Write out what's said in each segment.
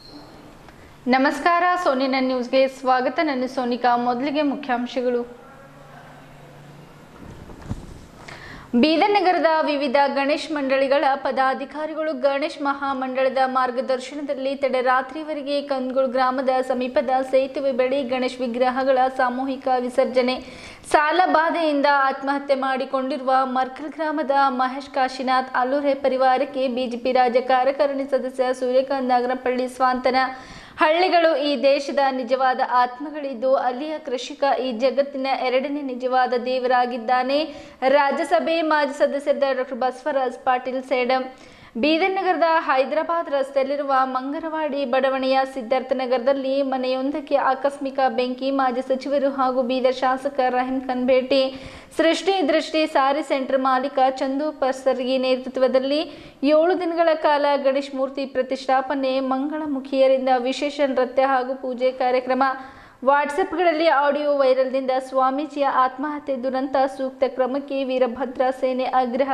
ನಮಸ್ಕಾರ ಸೋನಿನ ನ್ಯೂಸ್ಗೆ ಸ್ವಾಗತ ನನ್ನ ಸೋನಿಕಾ ಮೊದಲಿಗೆ ಮುಖ್ಯಾಂಶಗಳು ಬೀದರ್ ನಗರದ ವಿವಿಧ ಗಣೇಶ್ ಮಂಡಳಿಗಳ ಪದಾಧಿಕಾರಿಗಳು ಗಣೇಶ್ ಮಹಾಮಂಡಳದ ಮಾರ್ಗದರ್ಶನದಲ್ಲಿ ತಡರಾತ್ರಿವರೆಗೆ ಕಂದಗೋಳ ಗ್ರಾಮದ ಸಮೀಪದ ಸೇತುವೆ ಬಳಿ ಗಣೇಶ್ ವಿಗ್ರಹಗಳ ಸಾಮೂಹಿಕ ವಿಸರ್ಜನೆ ಸಾಲ ಬಾಧೆಯಿಂದ ಆತ್ಮಹತ್ಯೆ ಮಾಡಿಕೊಂಡಿರುವ ಮರ್ಕಲ್ ಗ್ರಾಮದ ಮಹೇಶ್ ಕಾಶಿನಾಥ್ ಅಲ್ಲೂರೆ ಪರಿವಾರಕ್ಕೆ ಬಿಜೆಪಿ ರಾಜ್ಯ ಕಾರ್ಯಕಾರಿಣಿ ಸದಸ್ಯ ಸೂರ್ಯಕಾಂತ್ ನಾಗರಪಳ್ಳಿ ಸ್ವಾಂತನ ಹಳ್ಳಿಗಳು ಈ ದೇಶದ ನಿಜವಾದ ಆತ್ಮಗಳಿದ್ದು ಅಲ್ಲಿಯ ಕೃಷಿಕ ಈ ಜಗತ್ತಿನ ಎರಡನೇ ನಿಜವಾದ ದೇವರಾಗಿದ್ದಾನೆ ರಾಜ್ಯಸಭೆ ಮಾಜಿ ಸದಸ್ಯರಾದ ಡಾಕ್ಟರ್ ಬಸವರಾಜ್ ಪಾಟೀಲ್ ಸೇಡಂ ಬೀದರ್ ನಗರದ ಹೈದರಾಬಾದ್ ರಸ್ತೆಯಲ್ಲಿರುವ ಮಂಗರವಾಡಿ ಬಡಾವಣೆಯ ಸಿದ್ಧಾರ್ಥ ನಗರದಲ್ಲಿ ಮನೆಯೊಂದಕ್ಕೆ ಆಕಸ್ಮಿಕ ಬೆಂಕಿ ಮಾಜಿ ಸಚಿವರು ಹಾಗೂ ಬೀದರ್ ಶಾಸಕ ರಹೀಂ ಖಾನ್ ಭೇಟಿ ಸೃಷ್ಟಿ ದೃಷ್ಟಿ ಸಾರಿ ಸೆಂಟರ್ ಮಾಲೀಕ ಚಂದು ಪರ್ಸರ್ಗಿ ನೇತೃತ್ವದಲ್ಲಿ ಏಳು ದಿನಗಳ ಕಾಲ ಗಣೇಶ್ ಮೂರ್ತಿ ಪ್ರತಿಷ್ಠಾಪನೆ ಮಂಗಳಮುಖಿಯರಿಂದ ವಿಶೇಷ ನೃತ್ಯ ಹಾಗೂ ಪೂಜೆ ಕಾರ್ಯಕ್ರಮ ವಾಟ್ಸಪ್ಗಳಲ್ಲಿ ಆಡಿಯೋ ವೈರಲ್ದಿಂದ ಸ್ವಾಮೀಜಿಯ ಆತ್ಮಹತ್ಯೆ ದುರಂತ ಸೂಕ್ತ ಕ್ರಮಕ್ಕೆ ವೀರಭದ್ರ ಸೇನೆ ಆಗ್ರಹ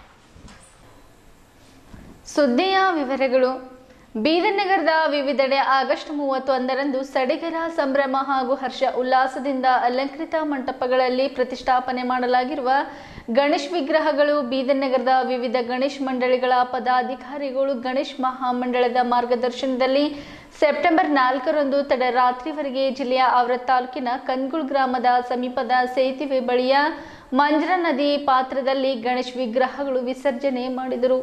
ಸುದ್ದಿಯ ವಿವರಗಳು ಬೀದರ್ ನಗರದ ವಿವಿಧೆಡೆ ಆಗಸ್ಟ್ ಮೂವತ್ತೊಂದರಂದು ಸಡಗರ ಸಂಭ್ರಮ ಹಾಗೂ ಹರ್ಷ ಉಲ್ಲಾಸದಿಂದ ಅಲಂಕೃತ ಮಂಟಪಗಳಲ್ಲಿ ಪ್ರತಿಷ್ಠಾಪನೆ ಮಾಡಲಾಗಿರುವ ಗಣೇಶ್ ವಿಗ್ರಹಗಳು ಬೀದರ್ ನಗರದ ವಿವಿಧ ಗಣೇಶ್ ಮಂಡಳಿಗಳ ಪದಾಧಿಕಾರಿಗಳು ಗಣೇಶ್ ಮಹಾಮಂಡಳದ ಮಾರ್ಗದರ್ಶನದಲ್ಲಿ ಸೆಪ್ಟೆಂಬರ್ ನಾಲ್ಕರಂದು ತಡರಾತ್ರಿವರೆಗೆ ಜಿಲ್ಲೆಯ ಆವ್ರ ತಾಲೂಕಿನ ಕನ್ಗುಳ್ ಗ್ರಾಮದ ಸಮೀಪದ ಸೇತುವೆ ಬಳಿಯ ಮಂಜ್ರ ನದಿ ಪಾತ್ರದಲ್ಲಿ ಗಣೇಶ್ ವಿಗ್ರಹಗಳು ವಿಸರ್ಜನೆ ಮಾಡಿದರು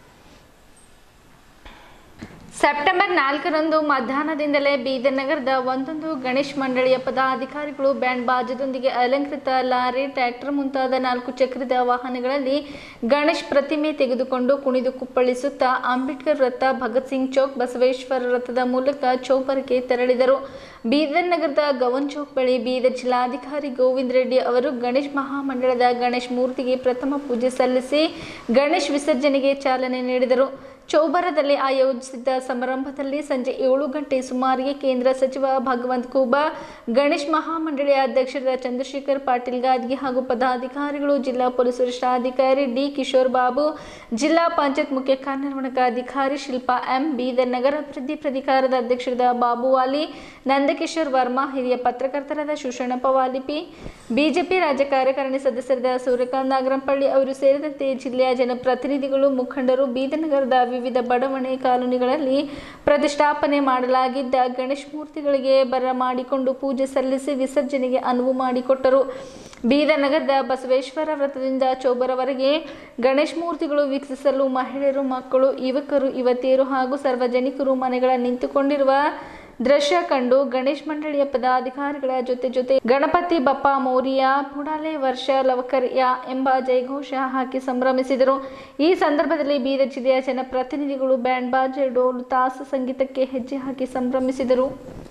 ಸೆಪ್ಟೆಂಬರ್ ನಾಲ್ಕರಂದು ಮಧ್ಯಾಹ್ನದಿಂದಲೇ ಬೀದರ್ ನಗರದ ಒಂದೊಂದು ಗಣೇಶ್ ಮಂಡಳಿಯ ಪದಾಧಿಕಾರಿಗಳು ಬ್ಯಾಂಡ್ ಬಾಜದೊಂದಿಗೆ ಅಲಂಕೃತ ಲಾರಿ ಟ್ರ್ಯಾಕ್ಟರ್ ಮುಂತಾದ ನಾಲ್ಕು ಚಕ್ರದ ವಾಹನಗಳಲ್ಲಿ ಗಣೇಶ್ ಪ್ರತಿಮೆ ತೆಗೆದುಕೊಂಡು ಕುಣಿದು ಕುಪ್ಪಳಿಸುತ್ತಾ ಅಂಬೇಡ್ಕರ್ ವೃತ್ತ ಭಗತ್ ಸಿಂಗ್ ಚೌಕ್ ಬಸವೇಶ್ವರ ವೃತ್ತದ ಮೂಲಕ ಚೌಪರಕ್ಕೆ ತೆರಳಿದರು ಬೀದರ್ ನಗರದ ಗವನ್ ಚೌಕ್ ಬಳಿ ಬೀದರ್ ಜಿಲ್ಲಾಧಿಕಾರಿ ಗೋವಿಂದ್ ರೆಡ್ಡಿ ಅವರು ಗಣೇಶ್ ಮಹಾಮಂಡಳದ ಗಣೇಶ್ ಮೂರ್ತಿಗೆ ಪ್ರಥಮ ಪೂಜೆ ಸಲ್ಲಿಸಿ ಗಣೇಶ್ ವಿಸರ್ಜನೆಗೆ ಚಾಲನೆ ನೀಡಿದರು ಚೌಬರದಲ್ಲಿ ಆಯೋಜಿಸಿದ್ದ ಸಮಾರಂಭದಲ್ಲಿ ಸಂಜೆ ಏಳು ಗಂಟೆ ಸುಮಾರಿಗೆ ಕೇಂದ್ರ ಸಚಿವ ಭಗವಂತ್ ಖೂಬಾ ಗಣೇಶ್ ಮಹಾಮಂಡಳಿಯ ಅಧ್ಯಕ್ಷರಾದ ಚಂದ್ರಶೇಖರ್ ಪಾಟೀಲ್ ಗಾದ್ಗಿ ಹಾಗೂ ಪದಾಧಿಕಾರಿಗಳು ಜಿಲ್ಲಾ ಪೊಲೀಸ್ ವರಿಷ್ಠಾಧಿಕಾರಿ ಡಿ ಕಿಶೋರ್ ಬಾಬು ಜಿಲ್ಲಾ ಪಂಚಾಯತ್ ಮುಖ್ಯ ಕಾರ್ಯನಿರ್ವಹಣಾಧಿಕಾರಿ ಶಿಲ್ಪಾ ಎಂ ಬೀದರ್ ನಗರ ಅಭಿವೃದ್ಧಿ ಪ್ರಾಧಿಕಾರದ ಅಧ್ಯಕ್ಷರಾದ ಬಾಬು ವಾಲಿ ನಂದಕಿಶೋರ್ ವರ್ಮಾ ಹಿರಿಯ ಪತ್ರಕರ್ತರಾದ ಶಿವಶರಣಪ್ಪ ವಾಲಿಪಿ ಬಿಜೆಪಿ ರಾಜ್ಯ ಕಾರ್ಯಕಾರಿಣಿ ಸದಸ್ಯರಾದ ಸೂರ್ಯಕಾಂತ್ ನಾಗರಂಪಳ್ಳಿ ಅವರು ಸೇರಿದಂತೆ ಜಿಲ್ಲೆಯ ಜನಪ್ರತಿನಿಧಿಗಳು ಮುಖಂಡರು ಬೀದರ್ ನಗರದ ವಿವಿಧ ಬಡಾವಣೆ ಕಾಲೋನಿಗಳಲ್ಲಿ ಪ್ರತಿಷ್ಠಾಪನೆ ಮಾಡಲಾಗಿದ್ದ ಗಣೇಶ್ ಮೂರ್ತಿಗಳಿಗೆ ಬರ ಮಾಡಿಕೊಂಡು ಪೂಜೆ ಸಲ್ಲಿಸಿ ವಿಸರ್ಜನೆಗೆ ಅನುವು ಮಾಡಿಕೊಟ್ಟರು ಬೀದರ್ ನಗರದ ಬಸವೇಶ್ವರ ವೃತ್ತದಿಂದ ಚೌಬರವರೆಗೆ ಗಣೇಶ್ ಮೂರ್ತಿಗಳು ವೀಕ್ಷಿಸಲು ಮಹಿಳೆಯರು ಮಕ್ಕಳು ಯುವಕರು ಯುವತಿಯರು ಹಾಗೂ ಸಾರ್ವಜನಿಕರು ಮನೆಗಳ ನಿಂತುಕೊಂಡಿರುವ ದೃಶ್ಯ ಕಂಡು ಗಣೇಶ್ ಮಂಡಳಿಯ ಪದಾಧಿಕಾರಿಗಳ ಜೊತೆ ಜೊತೆ ಗಣಪತಿ ಬಪ್ಪ ಮೌರ್ಯ ಪುಡಾಲೆ ವರ್ಷ ಲವಕರ್ಯ ಎಂಬ ಜಯಘೋಷ ಹಾಕಿ ಸಂಭ್ರಮಿಸಿದರು ಈ ಸಂದರ್ಭದಲ್ಲಿ ಬೀದರ್ ಜಿಲ್ಲೆಯ ಜನಪ್ರತಿನಿಧಿಗಳು ಬ್ಯಾಂಡ್ ಬಾಜೆ ಡೋಲು ತಾಸ ಸಂಗೀತಕ್ಕೆ ಹೆಜ್ಜೆ ಹಾಕಿ ಸಂಭ್ರಮಿಸಿದರು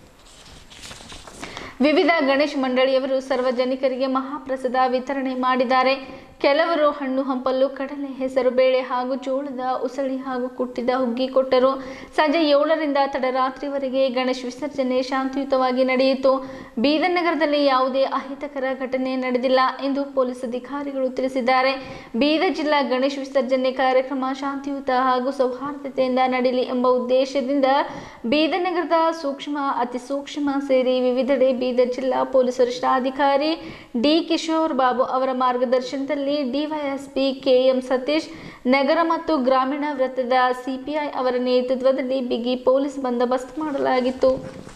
ವಿವಿಧ ಗಣೇಶ್ ಮಂಡಳಿಯವರು ಸಾರ್ವಜನಿಕರಿಗೆ ಮಹಾಪ್ರಸಾದ ವಿತರಣೆ ಮಾಡಿದ್ದಾರೆ ಕೆಲವರು ಹಣ್ಣು ಹಂಪಲು ಕಡಲೆ ಹೆಸರು ಬೇಳೆ ಹಾಗೂ ಜೋಳದ ಉಸಳಿ ಹಾಗೂ ಕುಟ್ಟಿದ ಹುಗ್ಗಿ ಕೊಟ್ಟರು ಸಂಜೆ ಏಳರಿಂದ ತಡರಾತ್ರಿವರೆಗೆ ಗಣೇಶ್ ವಿಸರ್ಜನೆ ಶಾಂತಿಯುತವಾಗಿ ನಡೆಯಿತು ಬೀದರ್ ನಗರದಲ್ಲಿ ಯಾವುದೇ ಅಹಿತಕರ ಘಟನೆ ನಡೆದಿಲ್ಲ ಎಂದು ಪೊಲೀಸ್ ಅಧಿಕಾರಿಗಳು ತಿಳಿಸಿದ್ದಾರೆ ಬೀದರ್ ಜಿಲ್ಲಾ ಗಣೇಶ್ ವಿಸರ್ಜನೆ ಕಾರ್ಯಕ್ರಮ ಶಾಂತಿಯುತ ಹಾಗೂ ಸೌಹಾರ್ದತೆಯಿಂದ ನಡೆಯಲಿ ಎಂಬ ಉದ್ದೇಶದಿಂದ ಬೀದರ್ ನಗರದ ಸೂಕ್ಷ್ಮ ಅತಿ ಸೂಕ್ಷ್ಮ ಸೇರಿ ವಿವಿಧೆಡೆ ಬೀದರ್ ಜಿಲ್ಲಾ ಪೊಲೀಸ್ ವರಿಷ್ಠಾಧಿಕಾರಿ ಡಿ ಕಿಶೋರ್ ಬಾಬು ಅವರ ಮಾರ್ಗದರ್ಶನದಲ್ಲಿ ಡಿವೈಎಸ್ಪಿ ಕೆಎಂ ಸತೀಶ್ ನಗರ ಮತ್ತು ಗ್ರಾಮೀಣ ವೃತ್ತದ ಸಿಪಿಐ ಅವರ ನೇತೃತ್ವದಲ್ಲಿ ಬಿಗಿ ಪೊಲೀಸ್ ಬಂದೋಬಸ್ತ್ ಮಾಡಲಾಗಿತ್ತು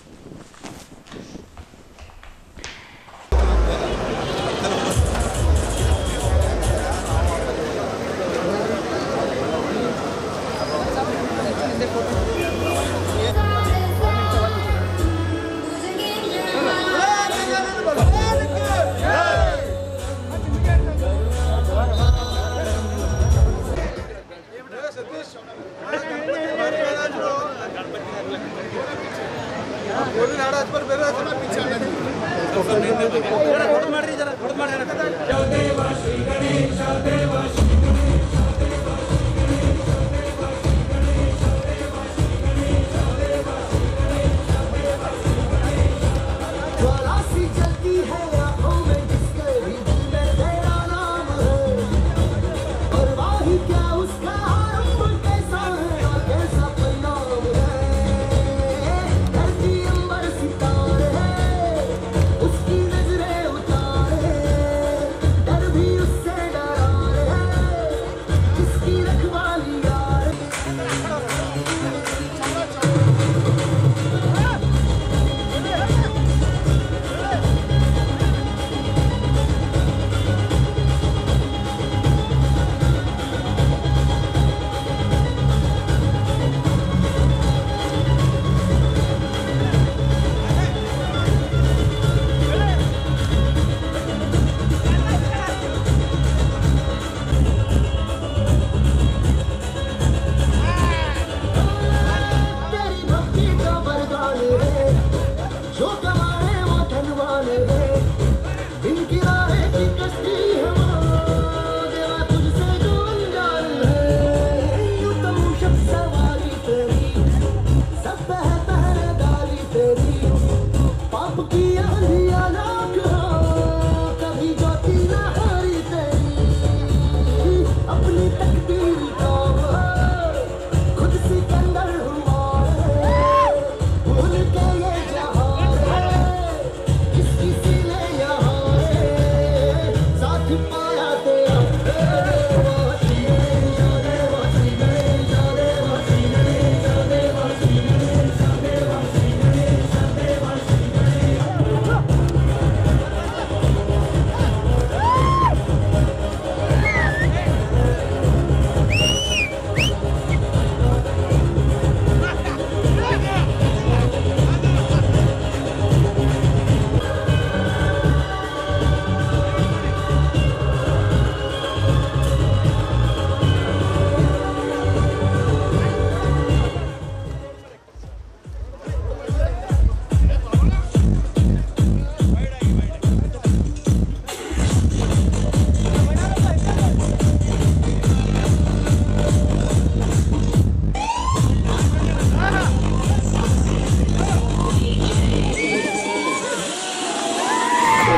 ज्वाला सी जलती है आंखों में जिसके भी दिल में तेरा नाम है और वाही क्या उसका आरंभ कैसा है कैसा परिणाम है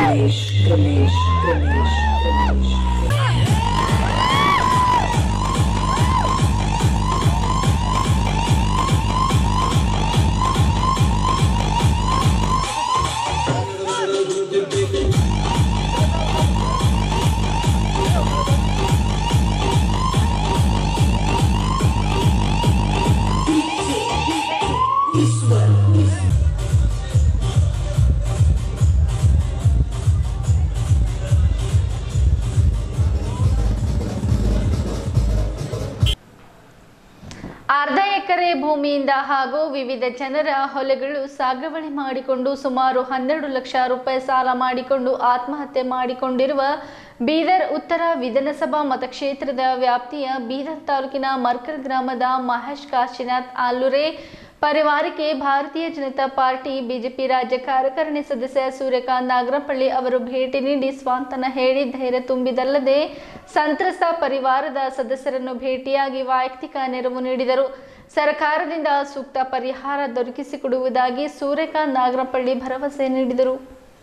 Ganesh, Ganesh, Ganesh, Ganesh. ಅರ್ಧ ಎಕರೆ ಭೂಮಿಯಿಂದ ಹಾಗೂ ವಿವಿಧ ಜನರ ಹೊಲಗಳು ಸಾಗುವಳಿ ಮಾಡಿಕೊಂಡು ಸುಮಾರು ಹನ್ನೆರಡು ಲಕ್ಷ ರೂಪಾಯಿ ಸಾಲ ಮಾಡಿಕೊಂಡು ಆತ್ಮಹತ್ಯೆ ಮಾಡಿಕೊಂಡಿರುವ ಬೀದರ್ ಉತ್ತರ ವಿಧಾನಸಭಾ ಮತಕ್ಷೇತ್ರದ ವ್ಯಾಪ್ತಿಯ ಬೀದರ್ ತಾಲೂಕಿನ ಮರ್ಕಲ್ ಗ್ರಾಮದ ಮಹೇಶ್ ಕಾಶಿನಾಥ್ ಆಲೂರೆ ಪರಿವಾರಕ್ಕೆ ಭಾರತೀಯ ಜನತಾ ಪಾರ್ಟಿ ಬಿಜೆಪಿ ರಾಜ್ಯ ಕಾರ್ಯಕಾರಿಣಿ ಸದಸ್ಯ ಸೂರ್ಯಕಾಂತ್ ನಾಗರಪಳ್ಳಿ ಅವರು ಭೇಟಿ ನೀಡಿ ಸ್ವಾಂತನ ಹೇಳಿ ಧೈರ್ಯ ತುಂಬಿದಲ್ಲದೆ ಸಂತ್ರಸ್ತ ಪರಿವಾರದ ಸದಸ್ಯರನ್ನು ಭೇಟಿಯಾಗಿ ವೈಯಕ್ತಿಕ ನೆರವು ನೀಡಿದರು ಸರ್ಕಾರದಿಂದ ಸೂಕ್ತ ಪರಿಹಾರ ದೊರಕಿಸಿಕೊಡುವುದಾಗಿ ಸೂರ್ಯಕಾಂತ್ ನಾಗರಪಳ್ಳಿ ಭರವಸೆ ನೀಡಿದರು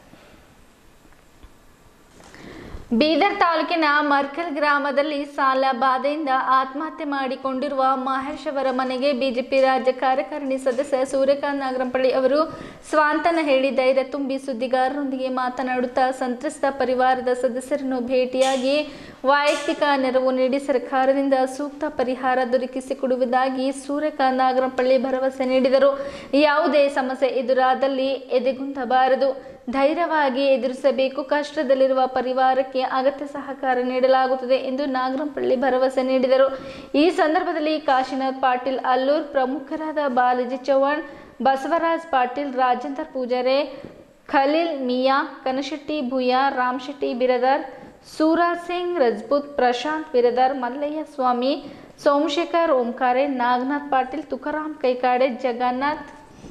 ಬೀದರ್ ತಾಲೂಕಿನ ಮರ್ಕಲ್ ಗ್ರಾಮದಲ್ಲಿ ಸಾಲ ಬಾಧೆಯಿಂದ ಆತ್ಮಹತ್ಯೆ ಮಾಡಿಕೊಂಡಿರುವ ಮಹೇಶ್ ಅವರ ಮನೆಗೆ ಬಿಜೆಪಿ ರಾಜ್ಯ ಕಾರ್ಯಕಾರಿಣಿ ಸದಸ್ಯ ಸೂರ್ಯಕಾಂತ್ ನಾಗರಂಪಳ್ಳಿ ಅವರು ಸ್ವಾಂತನ ಹೇಳಿ ಧೈರ್ಯ ತುಂಬಿ ಸುದ್ದಿಗಾರರೊಂದಿಗೆ ಮಾತನಾಡುತ್ತಾ ಸಂತ್ರಸ್ತ ಪರಿವಾರದ ಸದಸ್ಯರನ್ನು ಭೇಟಿಯಾಗಿ ವೈಯಕ್ತಿಕ ನೆರವು ನೀಡಿ ಸರ್ಕಾರದಿಂದ ಸೂಕ್ತ ಪರಿಹಾರ ದೊರಕಿಸಿಕೊಡುವುದಾಗಿ ಸೂರ್ಯಕಾಂತ್ ನಾಗರಂಪಳ್ಳಿ ಭರವಸೆ ನೀಡಿದರು ಯಾವುದೇ ಸಮಸ್ಯೆ ಎದುರಾದಲ್ಲಿ ಎದೆಗುಂದಬಾರದು ಧೈರ್ಯವಾಗಿ ಎದುರಿಸಬೇಕು ಕಷ್ಟದಲ್ಲಿರುವ ಪರಿವಾರಕ್ಕೆ ಅಗತ್ಯ ಸಹಕಾರ ನೀಡಲಾಗುತ್ತದೆ ಎಂದು ನಾಗರಂಪಳ್ಳಿ ಭರವಸೆ ನೀಡಿದರು ಈ ಸಂದರ್ಭದಲ್ಲಿ ಕಾಶಿನಾಥ್ ಪಾಟೀಲ್ ಅಲ್ಲೂರ್ ಪ್ರಮುಖರಾದ ಬಾಲಾಜಿ ಚೌಹಾಣ್ ಬಸವರಾಜ್ ಪಾಟೀಲ್ ರಾಜೇಂದರ್ ಪೂಜಾರೆ ಖಲೀಲ್ ಮಿಯಾ ಕನಶೆಟ್ಟಿ ಭೂಯಾ ರಾಮ್ ಶೆಟ್ಟಿ ಬಿರದರ್ ಸೂರಾಜ್ ಸಿಂಗ್ ರಜಪೂತ್ ಪ್ರಶಾಂತ್ ಬಿರದರ್ ಮಲ್ಲಯ್ಯ ಸ್ವಾಮಿ ಸೋಮಶೇಖರ್ ಓಂಕಾರೆ ನಾಗನಾಥ್ ಪಾಟೀಲ್ ತುಕಾರಾಮ್ ಕೈಕಾಡೆ ಜಗನ್ನಾಥ್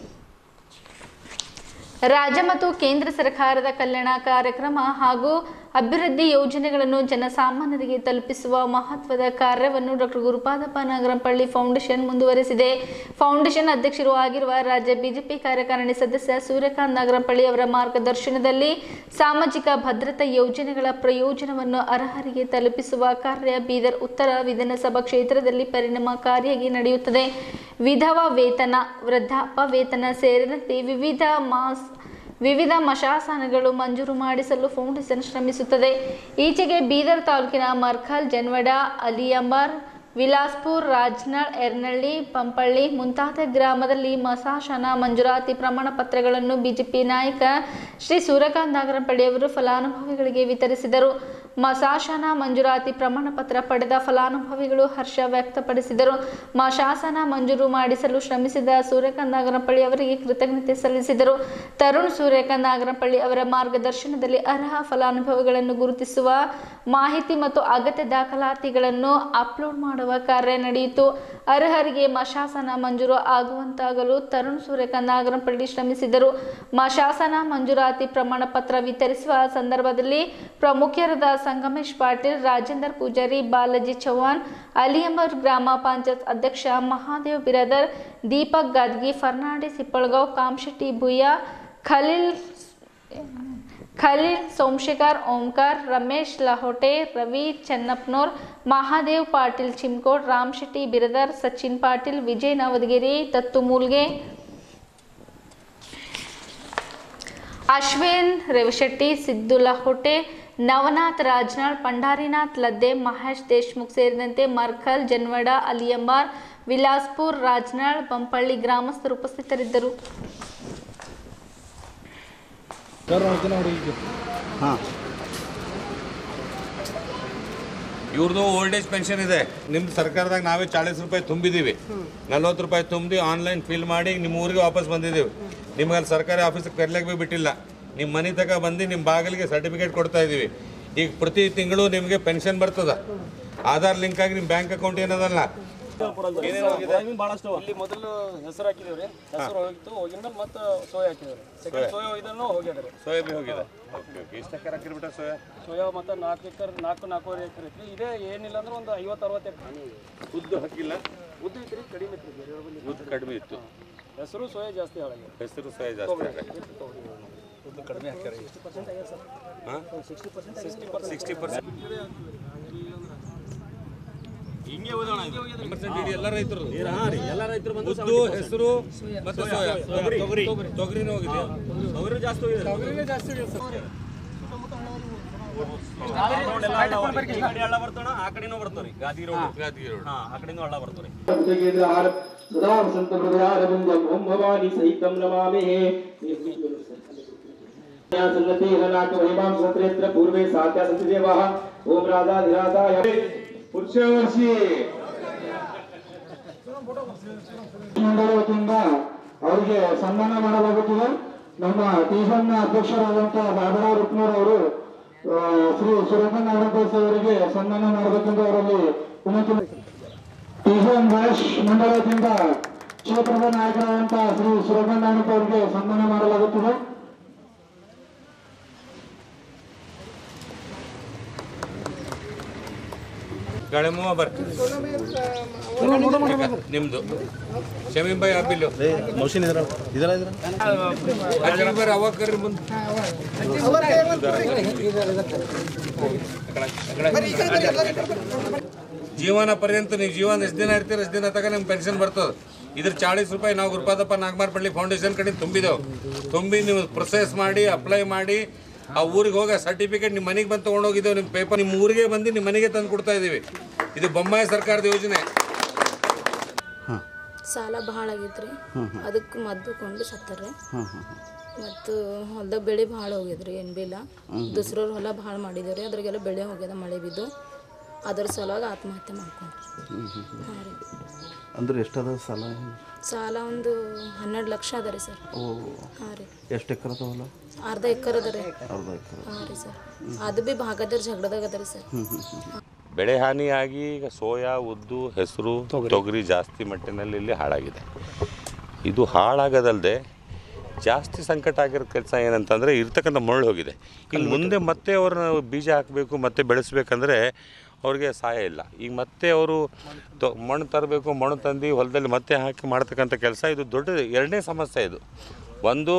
ರಾಜ್ಯ ಮತ್ತು ಕೇಂದ್ರ ಸರ್ಕಾರದ ಕಲ್ಯಾಣ ಕಾರ್ಯಕ್ರಮ ಹಾಗೂ ಅಭಿವೃದ್ಧಿ ಯೋಜನೆಗಳನ್ನು ಜನಸಾಮಾನ್ಯರಿಗೆ ತಲುಪಿಸುವ ಮಹತ್ವದ ಕಾರ್ಯವನ್ನು ಡಾಕ್ಟರ್ ಗುರುಪಾದಪ್ಪ ನಾಗರಂಪಳ್ಳಿ ಫೌಂಡೇಶನ್ ಮುಂದುವರೆಸಿದೆ ಫೌಂಡೇಶನ್ ಅಧ್ಯಕ್ಷರು ಆಗಿರುವ ರಾಜ್ಯ ಬಿಜೆಪಿ ಕಾರ್ಯಕಾರಿಣಿ ಸದಸ್ಯ ಸೂರ್ಯಕಾಂತ್ ನಾಗರಂಪಳ್ಳಿ ಅವರ ಮಾರ್ಗದರ್ಶನದಲ್ಲಿ ಸಾಮಾಜಿಕ ಭದ್ರತಾ ಯೋಜನೆಗಳ ಪ್ರಯೋಜನವನ್ನು ಅರ್ಹರಿಗೆ ತಲುಪಿಸುವ ಕಾರ್ಯ ಬೀದರ್ ಉತ್ತರ ವಿಧಾನಸಭಾ ಕ್ಷೇತ್ರದಲ್ಲಿ ಪರಿಣಾಮಕಾರಿಯಾಗಿ ನಡೆಯುತ್ತದೆ ವಿಧವಾ ವೇತನ ವೃದ್ಧಾಪ ವೇತನ ಸೇರಿದಂತೆ ವಿವಿಧ ಮಾಸ್ ವಿವಿಧ ಮಶಾಸನಗಳು ಮಂಜೂರು ಮಾಡಿಸಲು ಫೌಂಡೇಶನ್ ಶ್ರಮಿಸುತ್ತದೆ ಈಚೆಗೆ ಬೀದರ್ ತಾಲೂಕಿನ ಮರ್ಖಲ್ ಜನ್ವಡ ಅಲಿಯಂಬಾರ್ ವಿಲಾಸ್ಪುರ್ ರಾಜ್ನಾಳ್ ಎರ್ನಳ್ಳಿ ಪಂಪಳ್ಳಿ ಮುಂತಾದ ಗ್ರಾಮದಲ್ಲಿ ಮಸಾಶನ ಮಂಜೂರಾತಿ ಪ್ರಮಾಣ ಪತ್ರಗಳನ್ನು ಬಿಜೆಪಿ ನಾಯಕ ಶ್ರೀ ಸೂರ್ಯಕಾಂತ್ ನಾಗರಪಳ್ಳಿ ಅವರು ಫಲಾನುಭವಿಗಳಿಗೆ ವಿತರಿಸಿದರು ಮಸಾಶನ ಮಂಜೂರಾತಿ ಪ್ರಮಾಣ ಪತ್ರ ಪಡೆದ ಫಲಾನುಭವಿಗಳು ಹರ್ಷ ವ್ಯಕ್ತಪಡಿಸಿದರು ಮಶಾಸನ ಮಂಜೂರು ಮಾಡಿಸಲು ಶ್ರಮಿಸಿದ ಸೂರ್ಯಕಾಂತ್ ನಾಗರಪಳ್ಳಿ ಅವರಿಗೆ ಕೃತಜ್ಞತೆ ಸಲ್ಲಿಸಿದರು ತರುಣ್ ಸೂರ್ಯಕಾಂತ್ ನಾಗರಪಳ್ಳಿ ಅವರ ಮಾರ್ಗದರ್ಶನದಲ್ಲಿ ಅರ್ಹ ಫಲಾನುಭವಿಗಳನ್ನು ಗುರುತಿಸುವ ಮಾಹಿತಿ ಮತ್ತು ಅಗತ್ಯ ದಾಖಲಾತಿಗಳನ್ನು ಅಪ್ಲೋಡ್ ಮಾಡುವ ಕಾರ್ಯ ನಡೆಯಿತು ಅರ್ಹರಿಗೆ ಮಶಾಸನ ಮಂಜೂರು ಆಗುವಂತಾಗಲು ತರುಣ್ ಸೂರ್ಯಕಾಂತ್ ನಾಗರಪಳ್ಳಿ ಶ್ರಮಿಸಿದರು ಮಶಾಸನ ಮಂಜೂರಾತಿ ಪ್ರಮಾಣ ಪತ್ರ ವಿತರಿಸುವ ಸಂದರ್ಭದಲ್ಲಿ ಪ್ರಮುಖರಾದ ಸಂಗಮೇಶ್ ಪಾಟೀಲ್ ರಾಜೇಂದರ್ ಪೂಜಾರಿ ಬಾಲಾಜಿ ಚೌಹಾಣ್ ಅಲಿಯಂಬರ್ ಗ್ರಾಮ ಪಂಚಾಯತ್ ಅಧ್ಯಕ್ಷ ಮಹಾದೇವ್ ಬಿರದರ್ ದೀಪಕ್ ಗಾದ್ಗಿ ಫರ್ನಾಂಡಿಸ್ ಹಿಪ್ಪಳಗಾಂವ್ ಕಾಮಶೆಟ್ಟಿ ಭುಯ್ಯ ಖಲೀಲ್ ಖಲೀಲ್ ಸೋಮಶೇಖರ್ ಓಂಕಾರ್ ರಮೇಶ್ ಲಹೋಟೆ ರವಿ ಚೆನ್ನಪ್ಪನೋರ್ ಮಹಾದೇವ್ ಪಾಟೀಲ್ ಚಿಮ್ಕೋಡ್ ರಾಮ್ ಶೆಟ್ಟಿ ಬಿರದರ್ ಸಚಿನ್ ಪಾಟೀಲ್ ವಿಜಯ್ ನವದಗಿರಿ ದತ್ತು ಮೂಲ್ಗೆ ಅಶ್ವಿನ್ ರೇವಶೆಟ್ಟಿ ಸಿದ್ದು ಲಹೋಟೆ ನವನಾಥ್ ರಾಜ್ನಾಳ್ ಪಂಡಾರಿನಾಥ್ ಲದ್ದೆ ಮಹೇಶ್ ದೇಶ್ಮುಖ್ ಸೇರಿದಂತೆ ಮರ್ಖಲ್ ಜನ್ವಡ ಅಲಿಯಂಬಾರ್ ವಿಲಾಸ್ಪುರ್ ರಾಜ್ನಾಳ್ ಬಂಪಳ್ಳಿ ಗ್ರಾಮಸ್ಥರು ಉಪಸ್ಥಿತರಿದ್ದರು ಹಾಂ ಇವ್ರದ್ದು ಓಲ್ಡ್ ಏಜ್ ಪೆನ್ಷನ್ ಇದೆ ನಿಮ್ದು ಸರ್ಕಾರದಾಗ ನಾವೇ ಚಾಳಿಸ್ ರೂಪಾಯಿ ತುಂಬಿದ್ದೀವಿ ನಲ್ವತ್ತು ರೂಪಾಯಿ ತುಂಬಿ ಆನ್ಲೈನ್ ಫಿಲ್ ಮಾಡಿ ನಿಮ್ಮ ಊರಿಗೆ ವಾಪಸ್ ಬಂದಿದ್ದೀವಿ ನಿಮ್ಗೆ ಅಲ್ಲಿ ಸರ್ಕಾರಿ ಆಫೀಸಿಗೆ ಕರ್ಲಿಕ್ಕೆ ಭೀ ಬಿಟ್ಟಿಲ್ಲ ನಿಮ್ಮ ಮನೆ ತಗ ಬಂದು ನಿಮ್ಮ ಬಾಗಿಲಿಗೆ ಸರ್ಟಿಫಿಕೇಟ್ ಕೊಡ್ತಾ ಇದ್ದೀವಿ ಈಗ ಪ್ರತಿ ತಿಂಗಳು ನಿಮಗೆ ಪೆನ್ಷನ್ ಬರ್ತದ ಆಧಾರ್ ಲಿಂಕ್ ಆಗಿ ನಿಮ್ಮ ಬ್ಯಾಂಕ್ ಅಕೌಂಟ್ ಏನದಲ್ಲ ಬಹಳಷ್ಟು ಇಲ್ಲಿ ಮೊದಲು ಹೆಸರು ಹಾಕಿದೇವ್ರಿ ಹೆಸರು ಹೋಗಿತ್ತು ಹೋಗಿದ್ಮೇಲೆ ಮತ್ತೆ ಸೋಯಾ ಹಾಕಿದ್ರಿ ಸೆಕೆಂಡ್ ಸೋಯಾ ಹೋಗಿದ್ರು ಹೋಗ್ಯಾದ್ರಿ ಸೋಯಾ ಬಿ ಹೋಗಿದೆ ಓಕೆ ಓಕೆ ಎಷ್ಟು ಎಕರೆ ಹಾಕಿರ್ಬಿಟ್ಟ ಸೋಯಾ ಸೋಯಾ ಮತ್ತೆ ನಾಲ್ಕು ಎಕರೆ ನಾಲ್ಕು ನಾಲ್ಕೂವರೆ ಎಕರೆ ಐತ್ರಿ ಇದೇ ಏನಿಲ್ಲ ಅಂದ್ರೆ ಒಂದು ಐವತ್ತು ಅರವತ್ತು ಎಕರೆ ಉದ್ದು ಹಾಕಿಲ್ಲ ಉದ್ದು ಐತ್ರಿ ಕಡಿಮೆ ಐತ್ರಿ ಬೇರೆ ಯಾವ್ದು ಬಂದಿಲ್ಲ. ಉದ್ದು ಕಡಿಮೆ ಇತ್ತು ಹೆಸರು ಸೋಯಾ ಜಾಸ್ತಿ ಹಾಳಾಗ್ಯದ ಹೆಸರು ಸೋಯಾ ಜಾಸ್ತಿ ಆಗತ್ತೆ ಕಡಿಮೆ ಹಾಕ್ಯಾರ ಸಿಕ್ಸ್ಟಿ ಪರ್ಸೆಂಟ್ ಹಿಂಗೆ ಓದೋಣ ಪರ್ಸೆಂಟ್ ಇಡೀ ಎಲ್ಲ ರೈತರು ಎಲ್ಲ ರೈತರು ಬಂದು ಉದ್ದು ಹೆಸರು ಮತ್ತೆ ಸೋಯಾ ತೊಗರಿ ತೊಗರಿನೂ ಹೋಗಿದೆ ಅವರು ಜಾಸ್ತಿ ಹೋಗಿದೆ ಈ ಕಡೆ ಹಳ್ಳ ಬರ್ತಾನ ಆ ಕಡೆನೂ ಬರ್ತಾವ್ರಿ ಗಾದಿ ರೋಡ್ ಗಾದಗಿ ರೋಡ್ ಹಾ ಆ ಕಡೆನೂ ಹಳ್ಳ ಬರ್ತಾವ್ರಿ केंद्रहार सदा वसंत हृदयारविंदम ओम भवानी सहितम नमामि सन्नति हनाक महिमां सत्रेत्र पूर्वे सात्या सन्ति देवाः ओम राधाधिराधाय पुरुषवर्षी ಮಂಡಳ ವತಿಯಿಂದ ಅವರಿಗೆ ಸನ್ಮಾನ ಮಾಡಲಾಗುತ್ತಿದೆ ನಮ್ಮ ಟೀಸನ್ನ ಅಧ್ಯಕ್ಷರಾದಂತಹ ಬಾಬರಾ ರುಕ್ನೂರ್ ಅವರು ಆ, ಶ್ರೀ ಸುರೇಂದ್ರ ನಾರಾಯಣ ಅವರಿಗೆ ಸನ್ಮಾನ ಮಾಡಬೇಕೆಂದು ಅವರಲ್ಲಿ ವಿನಂತಿ ಟಿಎನ್ ಗಣೇಶ್ ಮಂಡಳದಿಂದ ಕ್ಷೇತ್ರದ ನಾಯಕರಾದಂತಹ ಶ್ರೀ ಸುರೇಂದ್ರ ನಾಯಕ ಅವರಿಗೆ ಸನ್ಮಾನ ಮಾಡಲಾಗುತ್ತದೆ ಗಳೆಮುವ ಬರ್ರಿ ನಿಮ್ದು ಶಮೀಮ್ ಭಾಯ್ ಅಬ್ಬಿಲ್ಲು ಮೌಸಿನ್ ಇದ್ರ ಇದರ ಇದ್ರ ಅಜ್ಜನ ಬರ್ರಿ ಅವಾಗ ಕರ್ರಿ ಮುಂದೆ ಜೀವನ ಪರ್ಯಂತ ನೀವು ಜೀವನ ಎಷ್ಟು ದಿನ ಇರ್ತೀರ ಎಷ್ಟು ದಿನ ತಗ ನಿಮ್ಗೆ ಪೆನ್ಷನ್ ಬರ್ತದೆ ಇದ್ರ ಚಾಳಿಸ್ ರೂಪಾಯಿ ನಾವು ಗುರುಪಾದಪ್ಪ ನಾಗಮಾರ್ ಪಳ್ಳಿ ಫೌಂಡೇಶನ್ ಕಡೆ ತುಂಬಿದೆವು ತುಂಬಿ ನೀವು ಪ್ರೊಸೆಸ್ ಮಾಡಿ ಅಪ್ಲೈ ಮಾಡಿ ಆ ಊರಿಗೆ ಹೋಗಿ ಸರ್ಟಿಫಿಕೇಟ್ ನಿಮ್ಮ ಮನೆಗೆ ಬಂದು ತೊಗೊಂಡೋಗಿದ್ದೇವೆ ನಿಮ್ಮ ಪೇಪರ್ ನಿಮ್ಮ ಊರಿಗೆ ಬಂದು ನಿಮ್ಮ ಮನೆಗೆ ತಂದು ಕೊಡ್ತಾ ಇದ್ದೀವಿ ಇದು ಬೊಮ್ಮಾಯಿ ಸರ್ಕಾರದ ಯೋಜನೆ ಸಾಲ ಭಾಳ ಆಗೈತ್ರಿ ಅದಕ್ಕೆ ಮದ್ದು ಕೊಂಡು ಸತ್ತರ್ರಿ ಮತ್ತು ಹೊಲ್ದಾಗ ಬೆಳೆ ಭಾಳ ಹೋಗ್ಯದ್ರಿ ಏನು ಬಿ ಇಲ್ಲ ದೂಸರವ್ರ ಹೊಲ ಭಾಳ ಮಾಡಿದೇವ್ರಿ ಅದ್ರಾಗೆಲ್ಲ ಬೆಳೆ ಹೋಗ್ಯದ ಮಳೆ ಬಿದ್ದು ಅದ್ರ ಸಲುವಾಗಿ ಆತ್ಮಹತ್ಯೆ ಮಾಡ್ಕೊಂಡ್ರಿ ಹಾಂ ರೀ ಅಂದ್ರೆ ಎಷ್ಟದ ಸಾಲ ಸಾಲ ಒಂದು ಹನ್ನೆರಡು ಲಕ್ಷ ಅದ ರೀ ಸರ್ ಓ ಹಾಂ ರೀ ಎಷ್ಟು ಎಕರೆ ಅದಾವಲ್ಲ ಅರ್ಧ ಎಕರೆ ಅದ ರೀ ಅರ್ಧ ಎಕರೆ ಹಾಂ ರೀ ಸರ್ ಅದು ಭೀ ಭಾಗದವ್ರ ಜಗಳದಾಗ ಅದ ರೀ ಸರ್ ಬೆಳೆ ಹಾನಿಯಾಗಿ ಈಗ ಸೋಯಾ ಉದ್ದು ಹೆಸರು ತೊಗರಿ ಜಾಸ್ತಿ ಮಟ್ಟಿನಲ್ಲಿ ಇಲ್ಲಿ ಹಾಳಾಗಿದೆ ಇದು ಹಾಳಾಗೋದಲ್ಲದೆ ಜಾಸ್ತಿ ಸಂಕಟ ಆಗಿರೋ ಕೆಲಸ ಏನಂತಂದರೆ ಇರ್ತಕ್ಕಂಥ ಮರಳು ಹೋಗಿದೆ ಈಗ ಮುಂದೆ ಮತ್ತೆ ಅವ್ರನ್ನ ಬೀಜ ಹಾಕಬೇಕು ಮತ್ತೆ ಬೆಳೆಸ್ಬೇಕಂದ್ರೆ ಅವ್ರಿಗೆ ಸಹಾಯ ಇಲ್ಲ ಈಗ ಮತ್ತೆ ಅವರು ತೊ ಮಣ್ಣು ತರಬೇಕು ಮಣ್ಣು ತಂದು ಹೊಲದಲ್ಲಿ ಮತ್ತೆ ಹಾಕಿ ಮಾಡ್ತಕ್ಕಂಥ ಕೆಲಸ ಇದು ದೊಡ್ಡ ಎರಡನೇ ಸಮಸ್ಯೆ ಇದು ಒಂದು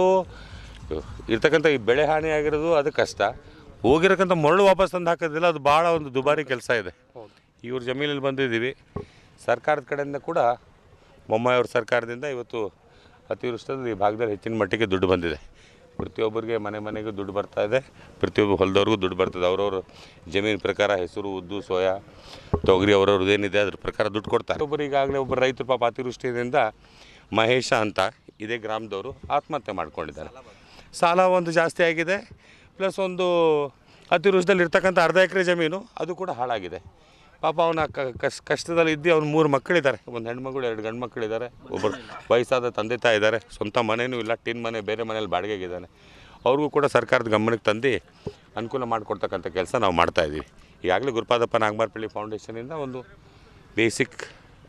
ಇರ್ತಕ್ಕಂಥ ಈ ಬೆಳೆ ಹಾನಿ ಆಗಿರೋದು ಅದು ಕಷ್ಟ ಹೋಗಿರಕ್ಕಂಥ ಮರಳು ವಾಪಸ್ ತಂದು ಹಾಕೋದಿಲ್ಲ ಅದು ಭಾಳ ಒಂದು ದುಬಾರಿ ಕೆಲಸ ಇದೆ ಇವ್ರ ಜಮೀನಲ್ಲಿ ಬಂದಿದ್ದೀವಿ ಸರ್ಕಾರದ ಕಡೆಯಿಂದ ಕೂಡ ಬೊಮ್ಮಾಯಿಯವ್ರ ಸರ್ಕಾರದಿಂದ ಇವತ್ತು ಅತಿವೃಷ್ಟಿಯಲ್ಲಿ ಈ ಭಾಗದಲ್ಲಿ ಹೆಚ್ಚಿನ ಮಟ್ಟಿಗೆ ದುಡ್ಡು ಬಂದಿದೆ ಪ್ರತಿಯೊಬ್ಬರಿಗೆ ಮನೆ ಮನೆಗೂ ದುಡ್ಡು ಬರ್ತಾ ಇದೆ ಪ್ರತಿಯೊಬ್ಬ ಹೊಲದವ್ರಿಗೂ ದುಡ್ಡು ಬರ್ತದೆ ಅವ್ರವ್ರ ಜಮೀನು ಪ್ರಕಾರ ಹೆಸರು ಉದ್ದು ಸೋಯಾ ತೊಗರಿ ಅವ್ರವ್ರದ್ದು ಏನಿದೆ ಅದ್ರ ಪ್ರಕಾರ ದುಡ್ಡು ಕೊಡ್ತಾರೆ ಒಬ್ಬರು ಈಗಾಗಲೇ ಒಬ್ಬರು ರೈತರು ಪಾಪ ಅತಿವೃಷ್ಟಿಯಿಂದ ಮಹೇಶ ಅಂತ ಇದೇ ಗ್ರಾಮದವರು ಆತ್ಮಹತ್ಯೆ ಮಾಡ್ಕೊಂಡಿದ್ದಾರೆ ಸಾಲ ಒಂದು ಜಾಸ್ತಿ ಆಗಿದೆ ಪ್ಲಸ್ ಒಂದು ಅತಿವೃಷ್ಟಿದಲ್ಲಿ ಇರ್ತಕ್ಕಂಥ ಅರ್ಧ ಎಕರೆ ಜಮೀನು ಅದು ಕೂಡ ಹಾಳಾಗಿದೆ ಪಾಪ ಅವನ ಕಷ್ಟ ಕಷ್ಟದಲ್ಲಿ ಇದ್ದು ಅವ್ನ ಮೂರು ಮಕ್ಕಳಿದ್ದಾರೆ ಒಂದು ಹೆಣ್ಮಗಳು ಎರಡು ಗಂಡು ಮಕ್ಕಳಿದ್ದಾರೆ ಒಬ್ಬರು ವಯಸ್ಸಾದ ತಂದೆ ತಾಯಿ ಇದ್ದಾರೆ ಸ್ವಂತ ಮನೆಯೂ ಇಲ್ಲ ಟಿನ್ ಮನೆ ಬೇರೆ ಮನೇಲಿ ಬಾಡಿಗೆಗಿದ್ದಾನೆ ಅವ್ರಿಗೂ ಕೂಡ ಸರ್ಕಾರದ ಗಮನಕ್ಕೆ ತಂದು ಅನುಕೂಲ ಮಾಡಿಕೊಡ್ತಕ್ಕಂಥ ಕೆಲಸ ನಾವು ಮಾಡ್ತಾಯಿದ್ದೀವಿ ಈಗಾಗಲೇ ಗುರುಪಾದಪ್ಪ ನಾಗಮಾರ್ಪಳ್ಳಿ ಫೌಂಡೇಶನಿಂದ ಒಂದು ಬೇಸಿಕ್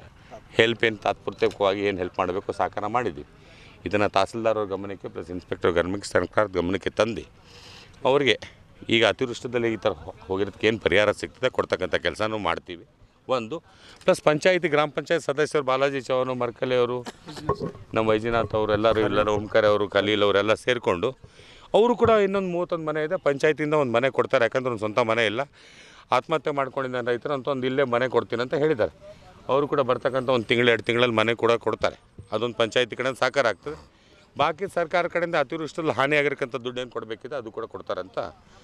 ಹೆಲ್ಪ್ ಏನು ತಾತ್ಪೂರ್ತಿಕವಾಗಿ ಏನು ಹೆಲ್ಪ್ ಮಾಡಬೇಕು ಸಹಕಾರ ಮಾಡಿದ್ದೀವಿ ಇದನ್ನು ತಹಸೀಲ್ದಾರ್ ಅವ್ರ ಗಮನಕ್ಕೆ ಪ್ಲಸ್ ಇನ್ಸ್ಪೆಕ್ಟರ್ ಗಮನಕ್ಕೆ ಸರ್ಕಾರದ ಗಮನಕ್ಕೆ ತಂದು ಅವ್ರಿಗೆ ಈಗ ಅತಿವೃಷ್ಟದಲ್ಲಿ ಈ ಥರ ಹೋಗಿರೋದಕ್ಕೆ ಏನು ಪರಿಹಾರ ಸಿಗ್ತದೆ ಕೊಡ್ತಕ್ಕಂಥ ಕೆಲಸನೂ ಮಾಡ್ತೀವಿ ಒಂದು ಪ್ಲಸ್ ಪಂಚಾಯತಿ ಗ್ರಾಮ ಪಂಚಾಯತ್ ಸದಸ್ಯರು ಬಾಲಾಜಿ ಚೌಹಾಣ್ ಮರ್ಕಲೆ ಅವರು ನಮ್ಮ ವೈಜನಾಥ್ ಅವರು ಎಲ್ಲರೂ ಎಲ್ಲರೂ ಓಂಕಾರ ಅವರು ಖಲೀಲ್ ಅವರೆಲ್ಲ ಸೇರಿಕೊಂಡು ಅವರು ಕೂಡ ಇನ್ನೊಂದು ಮೂವತ್ತೊಂದು ಮನೆ ಇದೆ ಪಂಚಾಯತಿಯಿಂದ ಒಂದು ಮನೆ ಕೊಡ್ತಾರೆ ಯಾಕಂದ್ರೆ ಒಂದು ಸ್ವಂತ ಮನೆ ಇಲ್ಲ ಆತ್ಮಹತ್ಯೆ ಮಾಡ್ಕೊಂಡಿದ್ದ ರೈತರು ಅಂತ ಒಂದು ಇಲ್ಲೇ ಮನೆ ಕೊಡ್ತೀನಿ ಅಂತ ಹೇಳಿದ್ದಾರೆ ಅವರು ಕೂಡ ಬರ್ತಕ್ಕಂಥ ಒಂದು ತಿಂಗಳು ಎರಡು ತಿಂಗಳಲ್ಲಿ ಮನೆ ಕೂಡ ಕೊಡ್ತಾರೆ ಅದೊಂದು ಪಂಚಾಯತಿ ಕಡೆಯಿಂದ ಸಾಕಾರ ಆಗ್ತದೆ ಬಾಕಿ ಸರ್ಕಾರ ಕಡೆಯಿಂದ ಅತಿವೃಷ್ಟಿಯಲ್ಲಿ ಹಾನಿಯಾಗಿರ್ತಕ್ಕಂಥ ದುಡ್ಡು ಏನು ಕೊಡಬೇಕಿದೆ ಅದು ಕೂಡ ಕೊಡ್ತಾರಂತ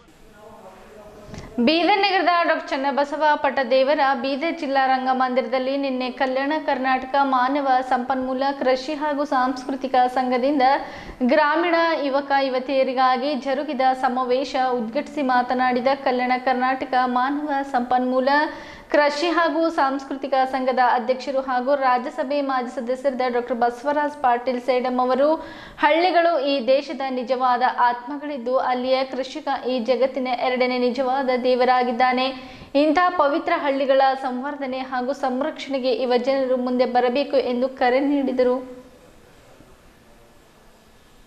ಬೀದರ್ ನಗರದ ಡಾಕ್ಟರ್ ಚನ್ನಬಸವ ಪಟ್ಟದೇವರ ಬೀದರ್ ಜಿಲ್ಲಾ ರಂಗಮಂದಿರದಲ್ಲಿ ನಿನ್ನೆ ಕಲ್ಯಾಣ ಕರ್ನಾಟಕ ಮಾನವ ಸಂಪನ್ಮೂಲ ಕೃಷಿ ಹಾಗೂ ಸಾಂಸ್ಕೃತಿಕ ಸಂಘದಿಂದ ಗ್ರಾಮೀಣ ಯುವಕ ಯುವತಿಯರಿಗಾಗಿ ಜರುಗಿದ ಸಮಾವೇಶ ಉದ್ಘಾಟಿಸಿ ಮಾತನಾಡಿದ ಕಲ್ಯಾಣ ಕರ್ನಾಟಕ ಮಾನವ ಸಂಪನ್ಮೂಲ ಕೃಷಿ ಹಾಗೂ ಸಾಂಸ್ಕೃತಿಕ ಸಂಘದ ಅಧ್ಯಕ್ಷರು ಹಾಗೂ ರಾಜ್ಯಸಭೆ ಮಾಜಿ ಸದಸ್ಯರಾದ ಡಾಕ್ಟರ್ ಬಸವರಾಜ್ ಪಾಟೀಲ್ ಸೇಡಂ ಅವರು ಹಳ್ಳಿಗಳು ಈ ದೇಶದ ನಿಜವಾದ ಆತ್ಮಗಳಿದ್ದು ಅಲ್ಲಿಯ ಕೃಷಿಕ ಈ ಜಗತ್ತಿನ ಎರಡನೇ ನಿಜವಾದ ದೇವರಾಗಿದ್ದಾನೆ ಇಂಥ ಪವಿತ್ರ ಹಳ್ಳಿಗಳ ಸಂವರ್ಧನೆ ಹಾಗೂ ಸಂರಕ್ಷಣೆಗೆ ಯುವ ಜನರು ಮುಂದೆ ಬರಬೇಕು ಎಂದು ಕರೆ ನೀಡಿದರು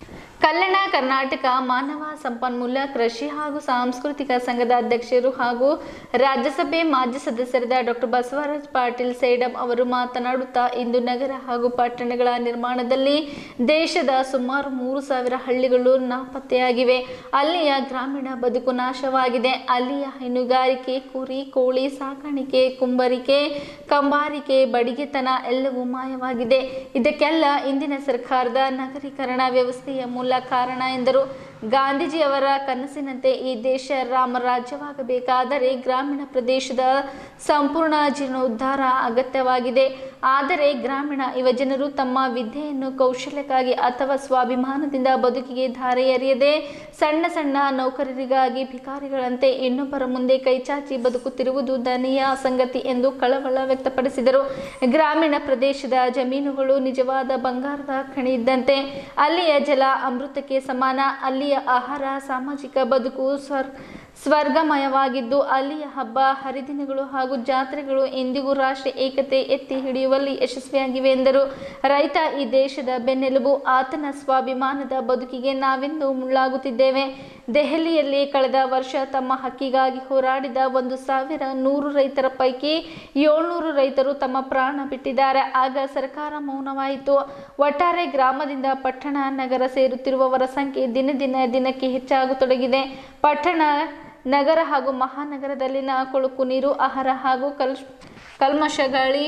ಕಲ್ಯಾಣ ಕರ್ನಾಟಕ ಮಾನವ ಸಂಪನ್ಮೂಲ ಕೃಷಿ ಹಾಗೂ ಸಾಂಸ್ಕೃತಿಕ ಸಂಘದ ಅಧ್ಯಕ್ಷರು ಹಾಗೂ ರಾಜ್ಯಸಭೆ ಮಾಜಿ ಸದಸ್ಯರಾದ ಡಾಕ್ಟರ್ ಬಸವರಾಜ್ ಪಾಟೀಲ್ ಸೇಡಂ ಅವರು ಮಾತನಾಡುತ್ತಾ ಇಂದು ನಗರ ಹಾಗೂ ಪಟ್ಟಣಗಳ ನಿರ್ಮಾಣದಲ್ಲಿ ದೇಶದ ಸುಮಾರು ಮೂರು ಸಾವಿರ ಹಳ್ಳಿಗಳು ನಾಪತ್ತೆಯಾಗಿವೆ ಅಲ್ಲಿಯ ಗ್ರಾಮೀಣ ಬದುಕು ನಾಶವಾಗಿದೆ ಅಲ್ಲಿಯ ಹೈನುಗಾರಿಕೆ ಕುರಿ ಕೋಳಿ ಸಾಕಾಣಿಕೆ ಕುಂಬರಿಕೆ ಕಂಬಾರಿಕೆ ಬಡಿಗೆತನ ಎಲ್ಲವೂ ಮಾಯವಾಗಿದೆ ಇದಕ್ಕೆಲ್ಲ ಇಂದಿನ ಸರ್ಕಾರದ ನಗರೀಕರಣ ವ್ಯವಸ್ಥೆಯ ಮೂಲ ಕಾರಣ ಎಂದರು ಗಾಂಧೀಜಿಯವರ ಕನಸಿನಂತೆ ಈ ದೇಶ ರಾಮರಾಜ್ಯವಾಗಬೇಕಾದರೆ ಗ್ರಾಮೀಣ ಪ್ರದೇಶದ ಸಂಪೂರ್ಣ ಜೀರ್ಣೋದ್ಧಾರ ಅಗತ್ಯವಾಗಿದೆ ಆದರೆ ಗ್ರಾಮೀಣ ಯುವಜನರು ತಮ್ಮ ವಿದ್ಯೆಯನ್ನು ಕೌಶಲ್ಯಕ್ಕಾಗಿ ಅಥವಾ ಸ್ವಾಭಿಮಾನದಿಂದ ಬದುಕಿಗೆ ಧಾರೆ ಎರೆಯದೆ ಸಣ್ಣ ಸಣ್ಣ ನೌಕರರಿಗಾಗಿ ಭಿಕಾರಿಗಳಂತೆ ಇನ್ನೊಬ್ಬರ ಮುಂದೆ ಕೈಚಾಚಿ ಬದುಕುತ್ತಿರುವುದು ದಯನೀಯ ಸಂಗತಿ ಎಂದು ಕಳವಳ ವ್ಯಕ್ತಪಡಿಸಿದರು ಗ್ರಾಮೀಣ ಪ್ರದೇಶದ ಜಮೀನುಗಳು ನಿಜವಾದ ಬಂಗಾರದ ಖಣಿ ಇದ್ದಂತೆ ಅಲ್ಲಿಯ ಜಲ ಅಮೃತಕ್ಕೆ ಸಮಾನ ಅಲ್ಲಿಯ ಆಹಾರ ಸಾಮಾಜಿಕ ಬದುಕು ಸ್ವರ್ ಸ್ವರ್ಗಮಯವಾಗಿದ್ದು ಅಲ್ಲಿಯ ಹಬ್ಬ ಹರಿದಿನಗಳು ಹಾಗೂ ಜಾತ್ರೆಗಳು ಎಂದಿಗೂ ರಾಷ್ಟ್ರ ಏಕತೆ ಎತ್ತಿ ಹಿಡಿಯುವಲ್ಲಿ ಯಶಸ್ವಿಯಾಗಿವೆ ಎಂದರು ರೈತ ಈ ದೇಶದ ಬೆನ್ನೆಲುಬು ಆತನ ಸ್ವಾಭಿಮಾನದ ಬದುಕಿಗೆ ನಾವೆಂದು ಮುಳ್ಳಾಗುತ್ತಿದ್ದೇವೆ ದೆಹಲಿಯಲ್ಲಿ ಕಳೆದ ವರ್ಷ ತಮ್ಮ ಹಕ್ಕಿಗಾಗಿ ಹೋರಾಡಿದ ಒಂದು ಸಾವಿರ ನೂರು ರೈತರ ಪೈಕಿ ಏಳ್ನೂರು ರೈತರು ತಮ್ಮ ಪ್ರಾಣ ಬಿಟ್ಟಿದ್ದಾರೆ ಆಗ ಸರ್ಕಾರ ಮೌನವಾಯಿತು ಒಟ್ಟಾರೆ ಗ್ರಾಮದಿಂದ ಪಟ್ಟಣ ನಗರ ಸೇರುತ್ತಿರುವವರ ಸಂಖ್ಯೆ ದಿನ ದಿನ ದಿನಕ್ಕೆ ಹೆಚ್ಚಾಗತೊಡಗಿದೆ ಪಟ್ಟಣ ನಗರ ಹಾಗೂ ಮಹಾನಗರದಲ್ಲಿನ ಕೊಳುಕು ನೀರು ಆಹಾರ ಹಾಗೂ ಕಲ್ ಕಲ್ಮಶ ಗಾಳಿ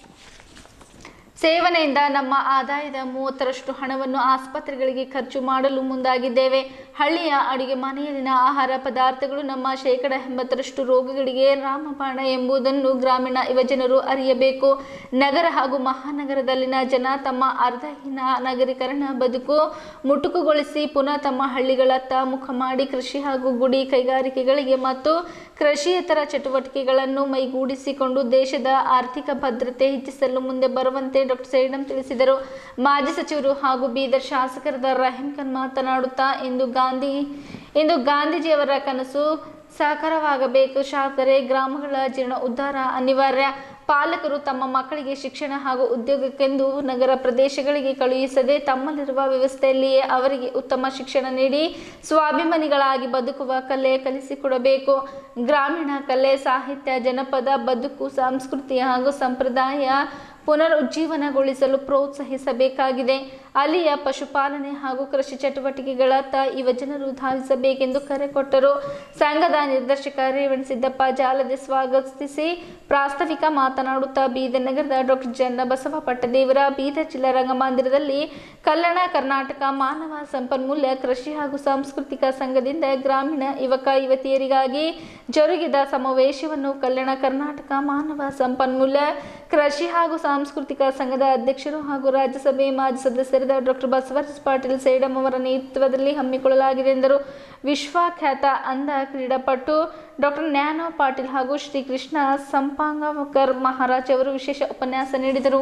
ಸೇವನೆಯಿಂದ ನಮ್ಮ ಆದಾಯದ ಮೂವತ್ತರಷ್ಟು ಹಣವನ್ನು ಆಸ್ಪತ್ರೆಗಳಿಗೆ ಖರ್ಚು ಮಾಡಲು ಮುಂದಾಗಿದ್ದೇವೆ ಹಳ್ಳಿಯ ಅಡುಗೆ ಮನೆಯಲ್ಲಿನ ಆಹಾರ ಪದಾರ್ಥಗಳು ನಮ್ಮ ಶೇಕಡ ಎಂಬತ್ತರಷ್ಟು ರೋಗಗಳಿಗೆ ರಾಮಬಾಣ ಎಂಬುದನ್ನು ಗ್ರಾಮೀಣ ಯುವಜನರು ಅರಿಯಬೇಕು ನಗರ ಹಾಗೂ ಮಹಾನಗರದಲ್ಲಿನ ಜನ ತಮ್ಮ ಅರ್ಧಹೀನ ನಗರೀಕರಣ ಬದುಕು ಮುಟುಕುಗೊಳಿಸಿ ಪುನಃ ತಮ್ಮ ಹಳ್ಳಿಗಳತ್ತ ಮುಖ ಮಾಡಿ ಕೃಷಿ ಹಾಗೂ ಗುಡಿ ಕೈಗಾರಿಕೆಗಳಿಗೆ ಮತ್ತು ಕೃಷಿಯೇತರ ಚಟುವಟಿಕೆಗಳನ್ನು ಮೈಗೂಡಿಸಿಕೊಂಡು ದೇಶದ ಆರ್ಥಿಕ ಭದ್ರತೆ ಹೆಚ್ಚಿಸಲು ಮುಂದೆ ಬರುವಂತೆ ಡಾಕ್ಟರ್ ಸೇಡಂ ತಿಳಿಸಿದರು ಮಾಜಿ ಸಚಿವರು ಹಾಗೂ ಬೀದರ್ ಶಾಸಕರಾದ ರಹೀಂ ಖಾನ್ ಮಾತನಾಡುತ್ತಾ ಇಂದು ಗಾಂಧಿ ಇಂದು ಗಾಂಧೀಜಿಯವರ ಕನಸು ಸಾಕಾರವಾಗಬೇಕು ಶಾಸಕರೇ ಗ್ರಾಮಗಳ ಜೀರ್ಣ ಉದ್ಧಾರ ಅನಿವಾರ್ಯ ಪಾಲಕರು ತಮ್ಮ ಮಕ್ಕಳಿಗೆ ಶಿಕ್ಷಣ ಹಾಗೂ ಉದ್ಯೋಗಕ್ಕೆಂದು ನಗರ ಪ್ರದೇಶಗಳಿಗೆ ಕಳುಹಿಸದೆ ತಮ್ಮಲ್ಲಿರುವ ವ್ಯವಸ್ಥೆಯಲ್ಲಿಯೇ ಅವರಿಗೆ ಉತ್ತಮ ಶಿಕ್ಷಣ ನೀಡಿ ಸ್ವಾಭಿಮಾನಿಗಳಾಗಿ ಬದುಕುವ ಕಲೆ ಕಲಿಸಿಕೊಡಬೇಕು ಗ್ರಾಮೀಣ ಕಲೆ ಸಾಹಿತ್ಯ ಜನಪದ ಬದುಕು ಸಂಸ್ಕೃತಿ ಹಾಗೂ ಸಂಪ್ರದಾಯ ಪುನರುಜ್ಜೀವನಗೊಳಿಸಲು ಪ್ರೋತ್ಸಾಹಿಸಬೇಕಾಗಿದೆ ಅಲ್ಲಿಯ ಪಶುಪಾಲನೆ ಹಾಗೂ ಕೃಷಿ ಚಟುವಟಿಕೆಗಳತ್ತ ಯುವಜನರು ಧಾವಿಸಬೇಕೆಂದು ಕರೆ ಕೊಟ್ಟರು ಸಂಘದ ನಿರ್ದೇಶಕ ರೇವಣ್ ಸಿದ್ದಪ್ಪ ಜಾಲದೆ ಸ್ವಾಗತಿಸಿ ಪ್ರಾಸ್ತಾವಿಕ ಮಾತನಾಡುತ್ತಾ ಬೀದರ್ ನಗರದ ಡಾಕ್ಟರ್ ಜನ್ನ ಬಸವ ಪಟ್ಟದೇವರ ಬೀದರ್ ಜಿಲ್ಲಾ ರಂಗಮಂದಿರದಲ್ಲಿ ಕಲ್ಯಾಣ ಕರ್ನಾಟಕ ಮಾನವ ಸಂಪನ್ಮೂಲ ಕೃಷಿ ಹಾಗೂ ಸಾಂಸ್ಕೃತಿಕ ಸಂಘದಿಂದ ಗ್ರಾಮೀಣ ಯುವಕ ಯುವತಿಯರಿಗಾಗಿ ಜರುಗಿದ ಸಮಾವೇಶವನ್ನು ಕಲ್ಯಾಣ ಕರ್ನಾಟಕ ಮಾನವ ಸಂಪನ್ಮೂಲ ಕೃಷಿ ಹಾಗೂ ಸಾಂಸ್ಕೃತಿಕ ಸಂಘದ ಅಧ್ಯಕ್ಷರು ಹಾಗೂ ರಾಜ್ಯಸಭೆ ಮಾಜಿ ಸದಸ್ಯರಾದ ಡಾಕ್ಟರ್ ಬಸವರಾಜ ಪಾಟೀಲ್ ಸೇಡಂ ಅವರ ನೇತೃತ್ವದಲ್ಲಿ ಹಮ್ಮಿಕೊಳ್ಳಲಾಗಿದೆ ಎಂದರು ವಿಶ್ವಖ್ಯಾತ ಅಂಧ ಕ್ರೀಡಾಪಟು ಡಾಕ್ಟರ್ ನ್ಯಾನೋ ಪಾಟೀಲ್ ಹಾಗೂ ಶ್ರೀಕೃಷ್ಣ ಸಂಪಾಂಗಕರ್ ಮಹಾರಾಜ್ ಅವರು ವಿಶೇಷ ಉಪನ್ಯಾಸ ನೀಡಿದರು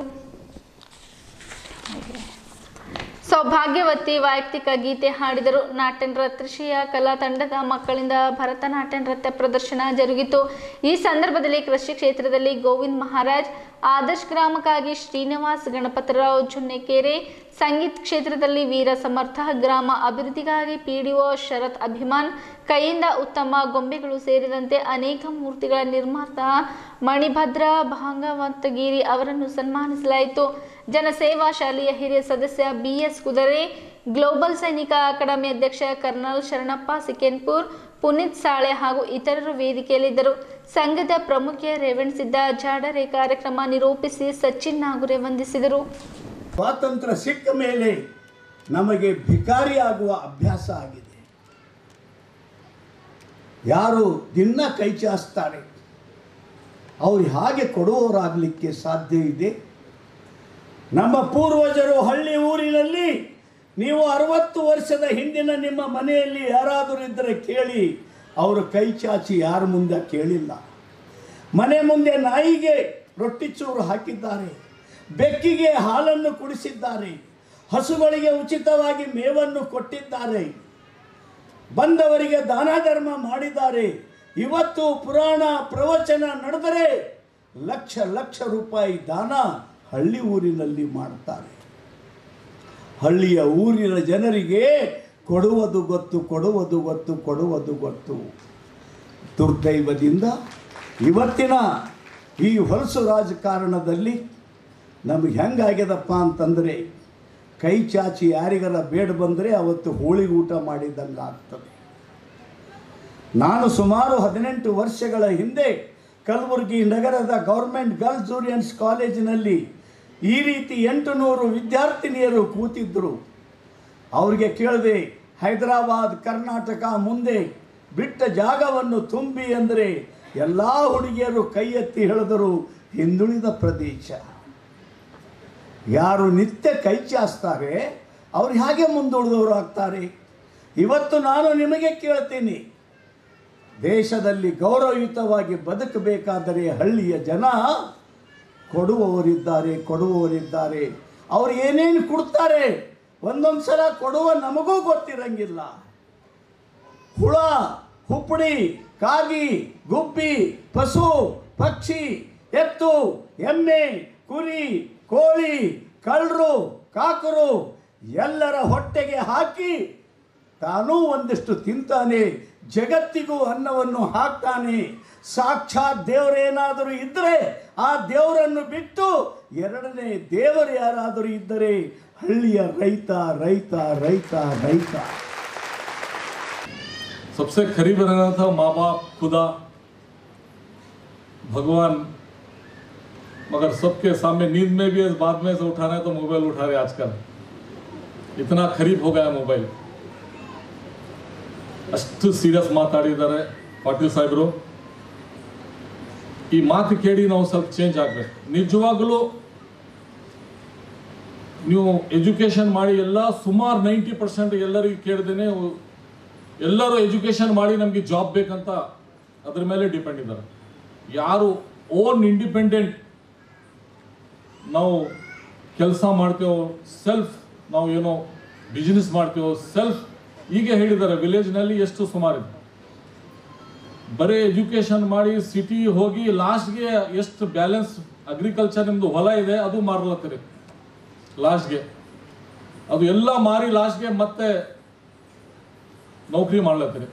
ಸೌಭಾಗ್ಯವತಿ ವೈಯಕ್ತಿಕ ಗೀತೆ ಹಾಡಿದರು ನಾಟ್ಯ ನೃತ್ಯಶ್ರೀಯ ಕಲಾ ತಂಡದ ಮಕ್ಕಳಿಂದ ಭರತನಾಟ್ಯ ನೃತ್ಯ ಪ್ರದರ್ಶನ ಜರುಗಿತು ಈ ಸಂದರ್ಭದಲ್ಲಿ ಕೃಷಿ ಕ್ಷೇತ್ರದಲ್ಲಿ ಗೋವಿಂದ್ ಮಹಾರಾಜ್ ಆದರ್ಶ್ ಗ್ರಾಮಕ್ಕಾಗಿ ಶ್ರೀನಿವಾಸ್ ಗಣಪತರಾವ್ ಜುನ್ನೆಕೆರೆ ಸಂಗೀತ ಕ್ಷೇತ್ರದಲ್ಲಿ ವೀರ ಸಮರ್ಥ ಗ್ರಾಮ ಅಭಿವೃದ್ಧಿಗಾಗಿ ಪಿಡಿಒ ಶರತ್ ಅಭಿಮಾನ್ ಕೈಯಿಂದ ಉತ್ತಮ ಗೊಂಬೆಗಳು ಸೇರಿದಂತೆ ಅನೇಕ ಮೂರ್ತಿಗಳ ನಿರ್ಮಾತ ಮಣಿಭದ್ರ ಭಾಗವಂತಗಿರಿ ಅವರನ್ನು ಸನ್ಮಾನಿಸಲಾಯಿತು ಜನಸೇವಾ ಶಾಲೆಯ ಹಿರಿಯ ಸದಸ್ಯ BS Kudare global Sainik academy ಅಧ್ಯಕ್ಷ ಕರ್ನಲ್ ಶರಣಪ್ಪ ಸಿಕೆನ್ಪುರ್ ಪುನೀತ್ ಸಾಳೆ ಹಾಗೂ ಇತರರು ವೇದಿಕೆಯಲ್ಲಿದ್ದರು ಸಂಘದ ಪ್ರಮುಖ ರೇವಣಸಿದ್ದ ಜಾಡರೆ ಕಾರ್ಯಕ್ರಮ ನಿರೂಪಿಸಿ ಸಚಿನ್ ನಾಗುರೆ ವಂದಿಸಿದರು ಸ್ವಾತಂತ್ರ್ಯ ಸಿಕ್ಕ ಮೇಲೆ ನಮಗೆ ಭಿಕಾರಿಯಾಗುವ ಅಭ್ಯಾಸ ಆಗಿದೆ ಯಾರು ದಿನ ಕೈ ಚಾಸ್ತಾರೆ ಅವ್ರು ಹಾಗೆ ಕೊಡುವವರಾಗಲಿಕ್ಕೆ ಸಾಧ್ಯ ಇದೆ ನಮ್ಮ ಪೂರ್ವಜರು ಹಳ್ಳಿ ಊರಿನಲ್ಲಿ ನೀವು ಅರವತ್ತು ವರ್ಷದ ಹಿಂದಿನ ನಿಮ್ಮ ಮನೆಯಲ್ಲಿ ಯಾರಾದರೂ ಇದ್ದರೆ ಕೇಳಿ ಅವರು ಕೈ ಚಾಚಿ ಯಾರ ಮುಂದೆ ಕೇಳಿಲ್ಲ ಮನೆ ಮುಂದೆ ನಾಯಿಗೆ ರೊಟ್ಟಿ ಚೂರು ಹಾಕಿದ್ದಾರೆ ಬೆಕ್ಕಿಗೆ ಹಾಲನ್ನು ಕುಡಿಸಿದ್ದಾರೆ ಹಸುಗಳಿಗೆ ಉಚಿತವಾಗಿ ಮೇವನ್ನು ಕೊಟ್ಟಿದ್ದಾರೆ ಬಂದವರಿಗೆ ದಾನ ಧರ್ಮ ಮಾಡಿದ್ದಾರೆ ಇವತ್ತು ಪುರಾಣ ಪ್ರವಚನ ನಡೆದರೆ ಲಕ್ಷ ಲಕ್ಷ ರೂಪಾಯಿ ದಾನ ಹಳ್ಳಿ ಊರಿನಲ್ಲಿ ಮಾಡ್ತಾರೆ ಹಳ್ಳಿಯ ಊರಿನ ಜನರಿಗೆ ಕೊಡುವುದು ಗೊತ್ತು ಕೊಡುವುದು ಗೊತ್ತು ಕೊಡುವುದು ಗೊತ್ತು ದುರ್ದೈವದಿಂದ ಇವತ್ತಿನ ಈ ಹೊಲಸು ರಾಜಕಾರಣದಲ್ಲಿ ನಮಗೆ ಹೆಂಗಾಗ್ಯದಪ್ಪ ಅಂತಂದರೆ ಕೈ ಚಾಚಿ ಯಾರಿಗಾರ ಬೇಡ ಬಂದರೆ ಅವತ್ತು ಹೋಳಿಗೆ ಊಟ ಮಾಡಿದಂಗೆ ಆಗ್ತದೆ ನಾನು ಸುಮಾರು ಹದಿನೆಂಟು ವರ್ಷಗಳ ಹಿಂದೆ ಕಲಬುರಗಿ ನಗರದ ಗೌರ್ಮೆಂಟ್ ಗರ್ಲ್ಸ್ ಜೂನಿಯರ್ಸ್ ಕಾಲೇಜಿನಲ್ಲಿ ಈ ರೀತಿ ಎಂಟು ನೂರು ವಿದ್ಯಾರ್ಥಿನಿಯರು ಕೂತಿದ್ದರು ಅವ್ರಿಗೆ ಕೇಳಿದೆ ಹೈದರಾಬಾದ್ ಕರ್ನಾಟಕ ಮುಂದೆ ಬಿಟ್ಟ ಜಾಗವನ್ನು ತುಂಬಿ ಅಂದರೆ ಎಲ್ಲ ಹುಡುಗಿಯರು ಕೈ ಎತ್ತಿ ಹೇಳಿದರು ಹಿಂದುಳಿದ ಪ್ರದೇಶ ಯಾರು ನಿತ್ಯ ಕೈ ಚಾಸ್ತಾರೆ ಅವ್ರು ಹೇಗೆ ಮುಂದುಳಿದವರು ಆಗ್ತಾರೆ ಇವತ್ತು ನಾನು ನಿಮಗೆ ಕೇಳ್ತೀನಿ ದೇಶದಲ್ಲಿ ಗೌರವಯುತವಾಗಿ ಬದುಕಬೇಕಾದರೆ ಹಳ್ಳಿಯ ಜನ ಕೊಡುವವರಿದ್ದಾರೆ ಕೊಡುವವರಿದ್ದಾರೆ ಅವ್ರು ಏನೇನು ಕೊಡ್ತಾರೆ ಒಂದೊಂದು ಸಲ ಕೊಡುವ ನಮಗೂ ಗೊತ್ತಿರಂಗಿಲ್ಲ ಹುಳ ಹುಪ್ಪಡಿ ಕಾಗಿ ಗುಬ್ಬಿ ಪಶು ಪಕ್ಷಿ ಎತ್ತು ಎಮ್ಮೆ ಕುರಿ ಕೋಳಿ ಕಳ್ಳರು ಕಾಕರು ಎಲ್ಲರ ಹೊಟ್ಟೆಗೆ ಹಾಕಿ ತಾನೂ ಒಂದಿಷ್ಟು ತಿಂತಾನೆ ಜಗತ್ತಿಗೂ ಅನ್ನವನ್ನು ಹಾಕ್ತಾನೆ ಸಾಕ್ಷಾತ್ ದೇವರೇನಾದರೂ ಇದ್ದರೆ ಆ ದೇವರನ್ನು ಬಿಟ್ಟು ಎರಡನೇ ದೇವರು ಯಾರಾದರೂ ಇದ್ದರೆ ಹಳ್ಳಿಯ ರೈತ ರೈತ ರೈತ ರೈತ सबसे करीब रहना था माँ बाप खुदा भगवान मगर सबके सामने नींद में भी बाद में से उठाना है तो मोबाइल उठा रहे आजकल इतना खरीब हो गया मोबाइल ಅಷ್ಟು ಸೀರಿಯಸ್ ಮಾತಾಡಿದ್ದಾರೆ ಪಾಟೀಲ್ ಸಾಹೇಬರು ಈ ಮಾತು ಕೇಳಿ ನಾವು ಸ್ವಲ್ಪ ಚೇಂಜ್ ಆಗ್ಬೇಕು ನಿಜವಾಗಲೂ ನೀವು ಎಜುಕೇಶನ್ ಮಾಡಿ ಎಲ್ಲ ಸುಮಾರು ನೈಂಟಿ ಪರ್ಸೆಂಟ್ ಎಲ್ಲರಿಗೂ ಕೇಳ್ದೇನೆ ಎಲ್ಲರೂ ಎಜುಕೇಶನ್ ಮಾಡಿ ನಮಗೆ ಜಾಬ್ ಬೇಕಂತ ಅದ್ರ ಮೇಲೆ ಡಿಪೆಂಡ್ ಇದ್ದಾರೆ ಯಾರು ಓನ್ ಇಂಡಿಪೆಂಡೆಂಟ್ ನಾವು ಕೆಲಸ ಮಾಡ್ತೇವೋ ಸೆಲ್ಫ್ ನಾವು ಏನೋ ಬಿಸ್ನೆಸ್ ಮಾಡ್ತೇವೋ ಸೆಲ್ಫ್ ಈಗ ಹೇಳಿದ್ದಾರೆ ವಿಲೇಜ್ನಲ್ಲಿ ಎಷ್ಟು ಸುಮಾರಿದೆ ಬರೀ ಎಜುಕೇಶನ್ ಮಾಡಿ ಸಿಟಿ ಹೋಗಿ ಲಾಸ್ಟ್ಗೆ ಎಷ್ಟು ಬ್ಯಾಲೆನ್ಸ್ ಅಗ್ರಿಕಲ್ಚರ್ ನಿಮ್ದು ಹೊಲ ಇದೆ ಅದು ಮಾರ್ಲತ್ತೀರಿ ಲಾಸ್ಟ್ಗೆ ಅದು ಎಲ್ಲ ಮಾರಿ ಲಾಸ್ಟ್ಗೆ ಮತ್ತೆ ನೌಕರಿ ಮಾಡ್ಲತ್ತೀರಿ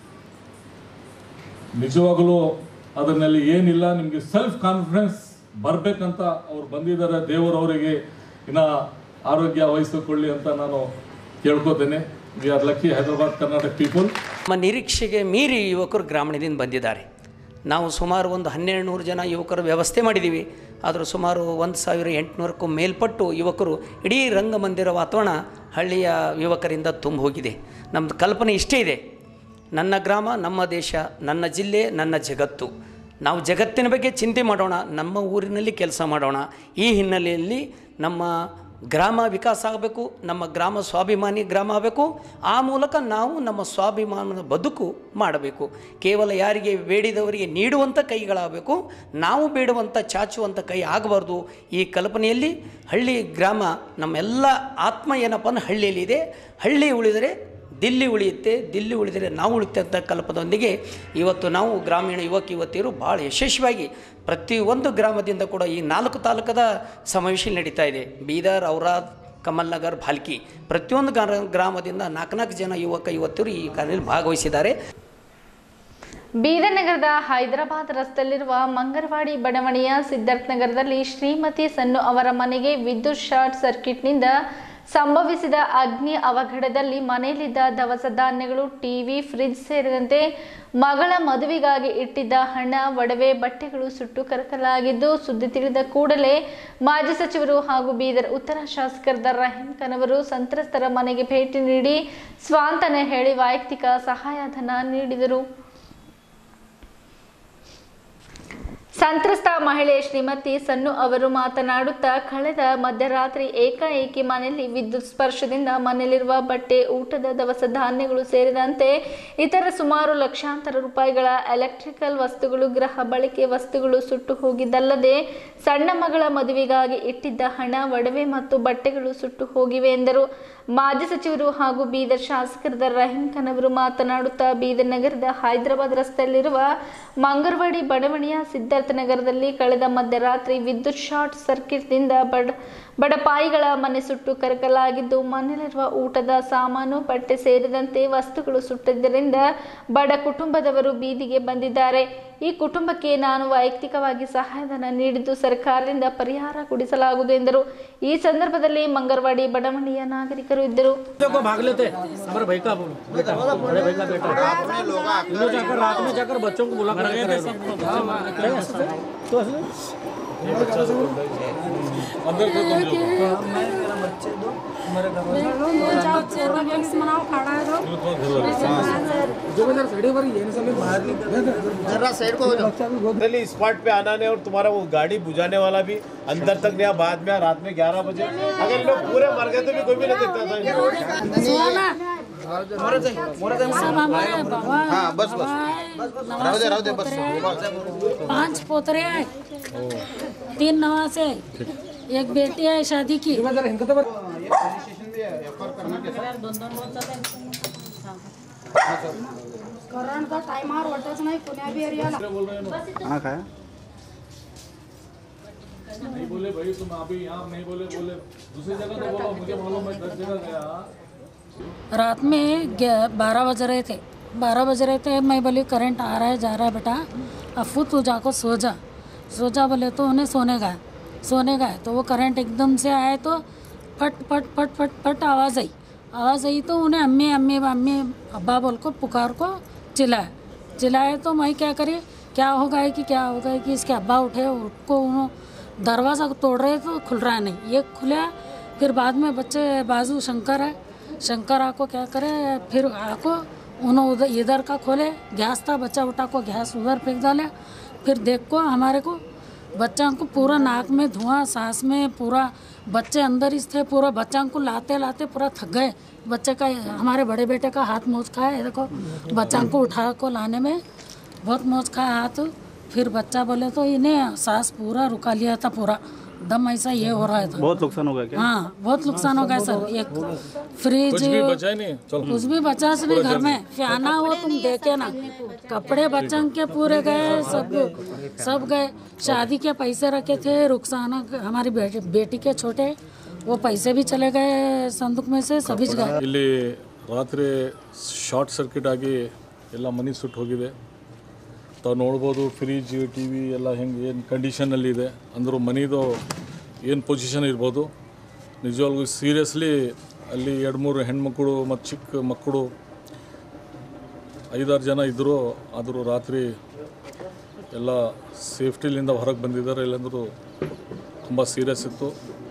ನಿಜವಾಗಲೂ ಅದರಲ್ಲಿ ಏನಿಲ್ಲ ನಿಮಗೆ ಸೆಲ್ಫ್ ಕಾನ್ಫಿಡೆನ್ಸ್ ಬರ್ಬೇಕಂತ ಅವ್ರು ಬಂದಿದ್ದಾರೆ ದೇವರವರಿಗೆ ಇನ್ನ ಆರೋಗ್ಯ ವಹಿಸಿಕೊಳ್ಳಿ ಅಂತ ನಾನು ಕೇಳ್ಕೊತೇನೆ V R Lucky Hyderabad Karnataka people ನಮ್ಮ ನಿರೀಕ್ಷೆಗೆ ಮೀರಿ ಯುವಕರು ಗ್ರಾಮೀಣದಿಂದ ಬಂದಿದ್ದಾರೆ ನಾವು ಸುಮಾರು ಒಂದು ಹನ್ನೆರಡು ನೂರು ಜನ ಯುವಕರ ವ್ಯವಸ್ಥೆ ಮಾಡಿದ್ದೀವಿ ಆದರೂ ಸುಮಾರು ಒಂದು ಸಾವಿರ ಎಂಟುನೂರಕ್ಕೂ ಮೇಲ್ಪಟ್ಟು ಯುವಕರು ಇಡೀ ರಂಗಮಂದಿರ ವಾತಾವರಣ ಹಳ್ಳಿಯ ಯುವಕರಿಂದ ತುಂಬ ಹೋಗಿದೆ ನಮ್ಮದು ಕಲ್ಪನೆ ಇಷ್ಟೇ ಇದೆ ನನ್ನ ಗ್ರಾಮ ನಮ್ಮ ದೇಶ ನನ್ನ ಜಿಲ್ಲೆ ನನ್ನ ಜಗತ್ತು ನಾವು ಜಗತ್ತಿನ ಬಗ್ಗೆ ಚಿಂತೆ ಮಾಡೋಣ ನಮ್ಮ ಊರಿನಲ್ಲಿ ಕೆಲಸ ಮಾಡೋಣ ಈ ಹಿನ್ನೆಲೆಯಲ್ಲಿ ನಮ್ಮ ಗ್ರಾಮ ವಿಕಾಸ ಆಗಬೇಕು ನಮ್ಮ ಗ್ರಾಮ ಸ್ವಾಭಿಮಾನಿ ಗ್ರಾಮ ಆಗಬೇಕು ಆ ಮೂಲಕ ನಾವು ನಮ್ಮ ಸ್ವಾಭಿಮಾನದ ಬದುಕು ಮಾಡಬೇಕು ಕೇವಲ ಯಾರಿಗೆ ಬೇಡಿದವರಿಗೆ ನೀಡುವಂಥ ಕೈಗಳಾಗಬೇಕು ನಾವು ಬೇಡುವಂಥ ಚಾಚುವಂಥ ಕೈ ಆಗಬಾರ್ದು ಈ ಕಲ್ಪನೆಯಲ್ಲಿ ಹಳ್ಳಿ ಗ್ರಾಮ ನಮ್ಮೆಲ್ಲ ಆತ್ಮ ಏನಪ್ಪ ಅಂದ್ರೆ ಹಳ್ಳಿಯಲ್ಲಿದೆ ಹಳ್ಳಿ ಉಳಿದರೆ ದಿಲ್ಲಿ ಉಳಿಯುತ್ತೆ ದಿಲ್ಲಿ ಉಳಿದರೆ ನಾವು ಉಳಿತೆ ಅಂತ ಕಲ್ಪದೊಂದಿಗೆ ಇವತ್ತು ನಾವು ಗ್ರಾಮೀಣ ಯುವಕ ಯುವತಿಯರು ಭಾಳ ಯಶಸ್ವಿಯಾಗಿ ಪ್ರತಿಯೊಂದು ಗ್ರಾಮದಿಂದ ಕೂಡ ಈ ನಾಲ್ಕು ತಾಲೂಕದ ಸಮಾವೇಶ ನಡೀತಾ ಇದೆ ಬೀದರ್ ಔರಾದ್ ಕಮಲ್ ನಗರ್ ಭಾಲ್ಕಿ ಪ್ರತಿಯೊಂದು ಗ್ರಾ ಗ್ರಾಮದಿಂದ ನಾಲ್ಕು ನಾಲ್ಕು ಜನ ಯುವಕ ಯುವತಿಯರು ಈ ಕಾರ್ಯದಲ್ಲಿ ಭಾಗವಹಿಸಿದ್ದಾರೆ ಬೀದರ್ ನಗರದ ಹೈದರಾಬಾದ್ ರಸ್ತೆಯಲ್ಲಿರುವ ಮಂಗರವಾಡಿ ಬಡಾವಣೆಯ ಸಿದ್ಧಾರ್ಥ್ ನಗರದಲ್ಲಿ ಶ್ರೀಮತಿ ಸನ್ನು ಅವರ ಮನೆಗೆ ವಿದ್ಯುತ್ ಶಾರ್ಟ್ ಸರ್ಕ್ಯೂಟ್ನಿಂದ ಸಂಭವಿಸಿದ ಅಗ್ನಿ ಅವಘಡದಲ್ಲಿ ಮನೆಯಲ್ಲಿದ್ದ ದವಸ ಧಾನ್ಯಗಳು ಟಿವಿ ಫ್ರಿಡ್ಜ್ ಸೇರಿದಂತೆ ಮಗಳ ಮದುವೆಗಾಗಿ ಇಟ್ಟಿದ್ದ ಹಣ ಒಡವೆ ಬಟ್ಟೆಗಳು ಸುಟ್ಟು ಕರಕಲಾಗಿದ್ದು ಸುದ್ದಿ ತಿಳಿದ ಕೂಡಲೇ ಮಾಜಿ ಸಚಿವರು ಹಾಗೂ ಬೀದರ್ ಉತ್ತರ ಶಾಸಕರಾದ ರಹೀಂ ಖಾನ್ ಅವರು ಸಂತ್ರಸ್ತರ ಮನೆಗೆ ಭೇಟಿ ನೀಡಿ ಸ್ವಾಂತನ ಹೇಳಿ ವೈಯಕ್ತಿಕ ಸಹಾಯಧನ ನೀಡಿದರು ಸಂತ್ರಸ್ತ ಮಹಿಳೆ ಶ್ರೀಮತಿ ಸನ್ನು ಅವರು ಮಾತನಾಡುತ್ತಾ ಕಳೆದ ಮಧ್ಯರಾತ್ರಿ ಏಕಾಏಕಿ ಮನೆಯಲ್ಲಿ ವಿದ್ಯುತ್ ಸ್ಪರ್ಶದಿಂದ ಮನೆಯಲ್ಲಿರುವ ಬಟ್ಟೆ ಊಟದ ದವಸ ಧಾನ್ಯಗಳು ಸೇರಿದಂತೆ ಇತರ ಸುಮಾರು ಲಕ್ಷಾಂತರ ರೂಪಾಯಿಗಳ ಎಲೆಕ್ಟ್ರಿಕಲ್ ವಸ್ತುಗಳು ಗೃಹ ಬಳಕೆ ವಸ್ತುಗಳು ಸುಟ್ಟು ಹೋಗಿದ್ದಲ್ಲದೆ ಸಣ್ಣ ಮಗಳ ಮದುವೆಗಾಗಿ ಇಟ್ಟಿದ್ದ ಹಣ ಒಡವೆ ಮತ್ತು ಬಟ್ಟೆಗಳು ಸುಟ್ಟು ಹೋಗಿವೆ ಎಂದರು ಮಾಜಿ ಸಚಿವರು ಹಾಗೂ ಬೀದರ್ ಶಾಸಕರಾದ ರಹೀಂ ಖಾನ್ ಅವರು ಮಾತನಾಡುತ್ತಾ ಬೀದರ್ ನಗರದ ಹೈದರಾಬಾದ್ ರಸ್ತೆಯಲ್ಲಿರುವ ಮಂಗರವಾಡಿ ಬಡಾವಣೆಯ ಸಿದ್ಧಾರ್ಥ್ ತಿಲಕ್ ನಗರದಲ್ಲಿ ಕಳೆದ ಮಧ್ಯರಾತ್ರಿ ವಿದ್ಯುತ್ ಶಾರ್ಟ್ ಸರ್ಕ್ಯೂಟ್ನಿಂದ ಬಡ ಬಡಪಾಯಿಗಳ ಮನೆ ಸುಟ್ಟು ಕರಕಲಾಗಿದ್ದು ಮನೆಯಲ್ಲಿರುವ ಊಟದ ಸಾಮಾನು ಬಟ್ಟೆ ಸೇರಿದಂತೆ ವಸ್ತುಗಳು ಸುಟ್ಟಿದ್ದರಿಂದ ಬಡ ಕುಟುಂಬದವರು ಬೀದಿಗೆ ಬಂದಿದ್ದಾರೆ ಈ ಕುಟುಂಬಕ್ಕೆ ನಾನು ವೈಯಕ್ತಿಕವಾಗಿ ಸಹಾಯಧನ ನೀಡಿದ್ದು ಸರ್ಕಾರದಿಂದ ಪರಿಹಾರ ಕೊಡಿಸಲಾಗುವುದು ಎಂದರು ಈ ಸಂದರ್ಭದಲ್ಲಿ ಮಂಗರವಾಡಿ ಬಡಮಣಿಯ ನಾಗರಿಕರು ಇದ್ದರು को भाग लेते हमारे भाई का बेटा बड़े भाई का बेटा इन्हों जाकर रात में जाकर बच्चों को बुला कर तो अंदर से तुम जो जरा साइड को हो स्पॉट पे आना नहीं और तुम्हारा वो गाड़ी बुझाने वाला भी अंदर तक नहीं बाद में रात में ग्यारह बजे अगर लोग पूरे मर गए तो भी कोई भी नहीं देखता था हाँ बस बस राहू दे राहू दे बस पांच पोतरे हैं तीन नवासे एक बेटी है शादी की करण टाइमावर वाटच नाही पुण्या बी एरियाला हाँ खाया नहीं बोले भाई तुम अभी यहाँ नहीं बोले बोले दूसरी जगह तो बोलो मुझे मालूम है दस जगह गया रात में ग्या- बारह बज रहे थे बारह बज रहे थे मैं बोली करंट आ रहा है जा रहा है बेटा अफू तू जाको सो जा सो जा बोले तो उन्हें सोने गए सोने गए तो वो करंट एकदम से आए तो फट फट फट फट फट आवाज़ आई आवाज़ आई तो उन्हें अम्मी अम्मी अम्मी अब्बा बोल को पुकार को चिल्लाया चिल्लाए तो मैं क्या करी क्या होगा है कि क्या होगा है कि इसके अब्बा उठे उसको उन्हों- दरवाज़ा तोड़ रहे तो खुल रहा नहीं ये खुला फिर बाद में बच्चे बाजू शंकर है शंकर आको क्या करे फिर आको उन्होंने उधर इधर का खोले गैस था बच्चा उठा को गैस उधर फेंक डाले फिर देख को हमारे को बच्चा को पूरा नाक में धुआं सांस में पूरा बच्चे अंदर ही थे पूरा बच्चा को लाते लाते पूरा थक गए बच्चे का हमारे बड़े बेटे का हाथ मोच खा है देखो बच्चा को उठा को लाने में बहुत मोच खा हाथ फिर बच्चा बोले तो इन्हें सांस पूरा रुका लिया था पूरा दम ऐसा ये हो रहा था बहुत नुकसान हो गया क्या हाँ बहुत नुकसान हो गया सर एक फ्रिज कुछ भी बचा ही नहीं चलो कुछ भी बचा से नहीं घर में फ्याना हो तुम देखे ना कपड़े बच्चन के पूरे गए सब सब गए शादी के पैसे रखे थे रुखसाना के- हमारी बेटी, बेटी के छोटे वो पैसे भी चले गए संदूक में से सभी गए ಇಲ್ಲಿ ರಾತ್ರಿ ಶಾರ್ಟ್ ಸರ್ಕ್ಯೂಟ್ ಆಗಿ ಎಲ್ಲ ಮನೆ ಸುಟ್ಟು ಹೋಗಿದೆ ತಾವು ನೋಡ್ಬೋದು ಫ್ರಿಜ್ ಟಿ ವಿ ಎಲ್ಲ ಹೆಂಗೆ ಏನು ಕಂಡೀಷನಲ್ಲಿದೆ ಅಂದರೂ ಮನೆದು ಏನು ಪೊಸಿಷನ್ ಇರ್ಬೋದು ನಿಜವಾಗ್ಲೂ ಸೀರಿಯಸ್ಲಿ ಅಲ್ಲಿ ಎರಡು ಮೂರು ಹೆಣ್ಮಕ್ಳು ಮತ್ತು ಚಿಕ್ಕ ಮಕ್ಕಳು ಐದಾರು ಜನ ಇದ್ದರು ಆದರೂ ರಾತ್ರಿ ಎಲ್ಲ ಸೇಫ್ಟಿಲಿಂದ ಹೊರಗೆ ಬಂದಿದ್ದಾರೆ ಇಲ್ಲಾಂದರೂ ತುಂಬ ಸೀರಿಯಸ್ ಇತ್ತು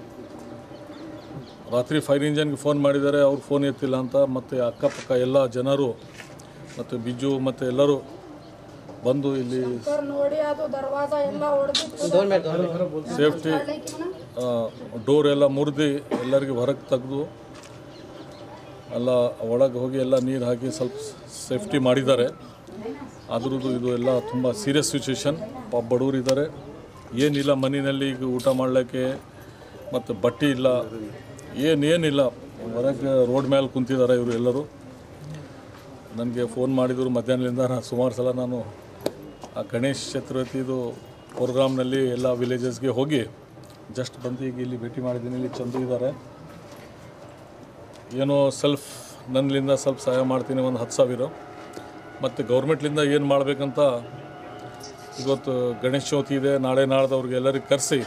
ರಾತ್ರಿ ಫೈರ್ ಇಂಜನ್ಗೆ ಫೋನ್ ಮಾಡಿದ್ದಾರೆ ಅವ್ರು ಫೋನ್ ಎತ್ತಿಲ್ಲ ಅಂತ ಮತ್ತು ಅಕ್ಕಪಕ್ಕ ಎಲ್ಲ ಜನರು ಮತ್ತು ಬಿಜು ಮತ್ತು ಎಲ್ಲರೂ ಬಂದು ಇಲ್ಲಿ ನೋಡಿ ಅದು ದರ್ವಾಜ ಎಲ್ಲ ಹೊಡೆದು ಸೇಫ್ಟಿ ಡೋರ್ ಎಲ್ಲ ಮುರಿದು ಎಲ್ಲರಿಗೆ ಹೊರಗೆ ತೆಗೆದು ಎಲ್ಲ ಒಳಗೆ ಹೋಗಿ ಎಲ್ಲ ನೀರು ಹಾಕಿ ಸ್ವಲ್ಪ ಸೇಫ್ಟಿ ಮಾಡಿದ್ದಾರೆ ಅದ್ರದ್ದು ಇದು ಎಲ್ಲ ತುಂಬ ಸೀರಿಯಸ್ ಸಿಚುವೇಶನ್ ಪಾಪ ಬಡವರು ಇದ್ದಾರೆ ಏನಿಲ್ಲ ಮನೆಯಲ್ಲಿ ಈಗ ಊಟ ಮಾಡಲಿಕ್ಕೆ ಮತ್ತು ಬಟ್ಟೆ ಇಲ್ಲ ಏನೇನಿಲ್ಲ ಹೊರಗೆ ರೋಡ್ ಮೇಲೆ ಕುಂತಿದ್ದಾರೆ ಇವರು ಎಲ್ಲರೂ ನನಗೆ ಫೋನ್ ಮಾಡಿದರು ಮಧ್ಯಾಹ್ನದಿಂದ ನಾನು ಸುಮಾರು ಸಲ ನಾನು ಆ ಗಣೇಶ್ ಚತುರ್ಥಿದು ಪ್ರೋಗ್ರಾಮ್ನಲ್ಲಿ ಎಲ್ಲ ವಿಲೇಜಸ್ಗೆ ಹೋಗಿ ಜಸ್ಟ್ ಬಂದು ಈಗ ಇಲ್ಲಿ ಭೇಟಿ ಮಾಡಿದ್ದೀನಿ ಇಲ್ಲಿ ಚಂದು ಇದ್ದಾರೆ ಏನೋ ಸೆಲ್ಫ್ ನನ್ನಿಂದ ಸ್ವಲ್ಪ ಸಹಾಯ ಮಾಡ್ತೀನಿ ಒಂದು ಹತ್ತು ಸಾವಿರ ಮತ್ತು ಗೌರ್ಮೆಂಟ್ಲಿಂದ ಏನು ಮಾಡಬೇಕಂತ ಇವತ್ತು ಗಣೇಶ ಚೌತಿ ಇದೆ ನಾಳೆ ನಾಳ್ದವ್ರಿಗೆ ಎಲ್ಲರಿಗೆ ಕರೆಸಿ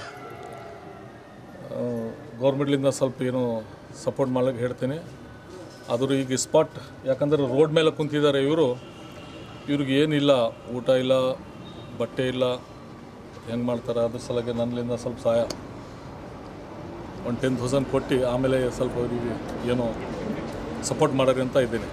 ಗೌರ್ಮೆಂಟ್ಲಿಂದ ಸ್ವಲ್ಪ ಏನು ಸಪೋರ್ಟ್ ಮಾಡ್ಲಿಕ್ಕೆ ಹೇಳ್ತೀನಿ ಆದರೂ ಈಗ ಸ್ಪಾಟ್ ಯಾಕಂದರೆ ರೋಡ್ ಮೇಲೆ ಕುಂತಿದ್ದಾರೆ ಇವರು ಇವ್ರಿಗೆ ಏನಿಲ್ಲ ಊಟ ಇಲ್ಲ ಬಟ್ಟೆ ಇಲ್ಲ ಹೆಂಗೆ ಮಾಡ್ತಾರೆ ಅದ್ರ ಸಲಗೆ ನನ್ನಿಂದ ಸ್ವಲ್ಪ ಸಹಾಯ ಒಂದು ಟೆನ್ ತೌಸಂಡ್ ಕೊಟ್ಟು ಆಮೇಲೆ ಸ್ವಲ್ಪ ಅವರಿಗೆ ಏನೋ ಸಪೋರ್ಟ್ ಮಾಡೋರಿ ಅಂತ ಇದ್ದೀನಿ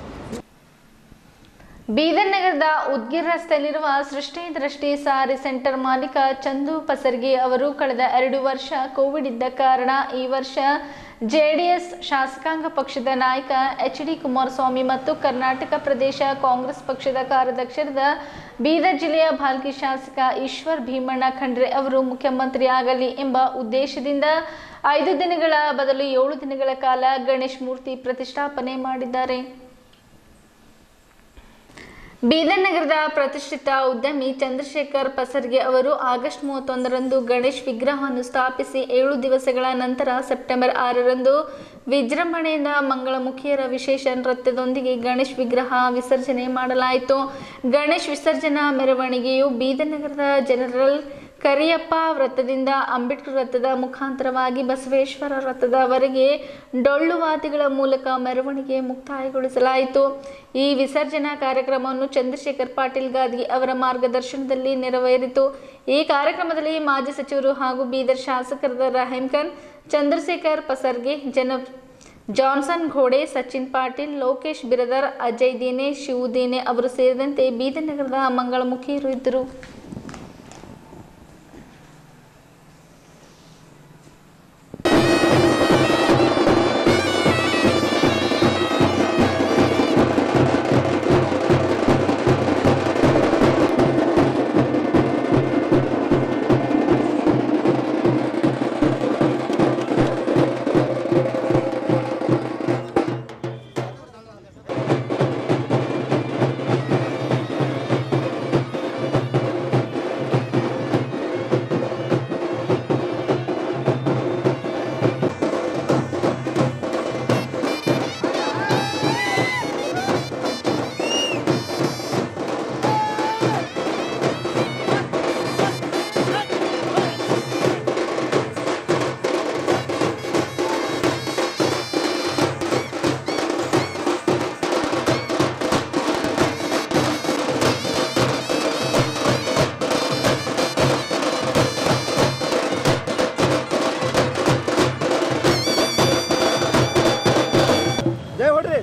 ಬೀದರ್ ನಗರದ ಉದ್ಗಿರ್ ರಸ್ತೆಯಲ್ಲಿರುವ ಸೃಷ್ಟಿ ದೃಷ್ಟಿ ಸಾರಿ ಸೆಂಟರ್ ಮಾಲೀಕ ಚಂದು ಪಸರ್ಗಿ ಅವರು ಕಳೆದ ಎರಡು ವರ್ಷ ಕೋವಿಡ್ ಇದ್ದ ಕಾರಣ ಈ ವರ್ಷ ಜೆಡಿಎಸ್ ಶಾಸಕಾಂಗ ಪಕ್ಷದ ನಾಯಕ ಎಚ್ ಡಿ ಕುಮಾರಸ್ವಾಮಿ ಮತ್ತು ಕರ್ನಾಟಕ ಪ್ರದೇಶ ಕಾಂಗ್ರೆಸ್ ಪಕ್ಷದ ಕಾರ್ಯಾಧ್ಯಕ್ಷರಾದ ಬೀದರ್ ಜಿಲ್ಲೆಯ ಭಾಲ್ಕಿ ಶಾಸಕ ಈಶ್ವರ್ ಭೀಮಣ್ಣ ಖಂಡ್ರೆ ಅವರು ಮುಖ್ಯಮಂತ್ರಿ ಆಗಲಿ ಎಂಬ ಉದ್ದೇಶದಿಂದ ಐದು ದಿನಗಳ ಬದಲು ಏಳು ದಿನಗಳ ಕಾಲ ಗಣೇಶ್ ಮೂರ್ತಿ ಪ್ರತಿಷ್ಠಾಪನೆ ಮಾಡಿದ್ದಾರೆ ಬೀದರ್ ನಗರದ ಪ್ರತಿಷ್ಠಿತ ಉದ್ಯಮಿ ಚಂದ್ರಶೇಖರ್ ಪಸರ್ಗೆ ಅವರು ಆಗಸ್ಟ್ ಮೂವತ್ತೊಂದರಂದು ಗಣೇಶ್ ವಿಗ್ರಹವನ್ನು ಸ್ಥಾಪಿಸಿ ಏಳು ದಿವಸಗಳ ನಂತರ ಸೆಪ್ಟೆಂಬರ್ ಆರರಂದು ವಿಜೃಂಭಣೆಯಿಂದ ಮಂಗಳಮುಖಿಯರ ವಿಶೇಷ ನೃತ್ಯದೊಂದಿಗೆ ಗಣೇಶ್ ವಿಗ್ರಹ ವಿಸರ್ಜನೆ ಮಾಡಲಾಯಿತು ಗಣೇಶ್ ವಿಸರ್ಜನಾ ಮೆರವಣಿಗೆಯು ಬೀದರ್ ನಗರದ ಜನರಲ್ ಕರಿಯಪ್ಪ ವೃತ್ತದಿಂದ ಅಂಬೇಡ್ಕರ್ ವೃತ್ತದ ಮುಖಾಂತರವಾಗಿ ಬಸವೇಶ್ವರ ವೃತ್ತದವರೆಗೆ ಡೊಳ್ಳುವಾದಿಗಳ ಮೂಲಕ ಮೆರವಣಿಗೆ ಮುಕ್ತಾಯಗೊಳಿಸಲಾಯಿತು ಈ ವಿಸರ್ಜನಾ ಕಾರ್ಯಕ್ರಮವನ್ನು ಚಂದ್ರಶೇಖರ್ ಪಾಟೀಲ್ ಗಾದಿ ಅವರ ಮಾರ್ಗದರ್ಶನದಲ್ಲಿ ನೆರವೇರಿತು ಈ ಕಾರ್ಯಕ್ರಮದಲ್ಲಿ ಮಾಜಿ ಸಚಿವರು ಹಾಗೂ ಬೀದರ್ ಶಾಸಕರಾದ ರಹೀಂ ಖಾನ್ ಚಂದ್ರಶೇಖರ್ ಪಸರ್ಗೆ ಜನ ಜಾನ್ಸನ್ ಘೋಡೆ ಸಚಿನ್ ಪಾಟೀಲ್ ಲೋಕೇಶ್ ಬಿರದರ್ ಅಜಯ್ ದೀನೆ ಶಿವು ದೀನೆ ಅವರು ಸೇರಿದಂತೆ ಬೀದರ್ ನಗರದ ಮಂಗಳಮುಖಿಯರು ಇದ್ದರು ಜೈ ಹೊಡ್ರಿ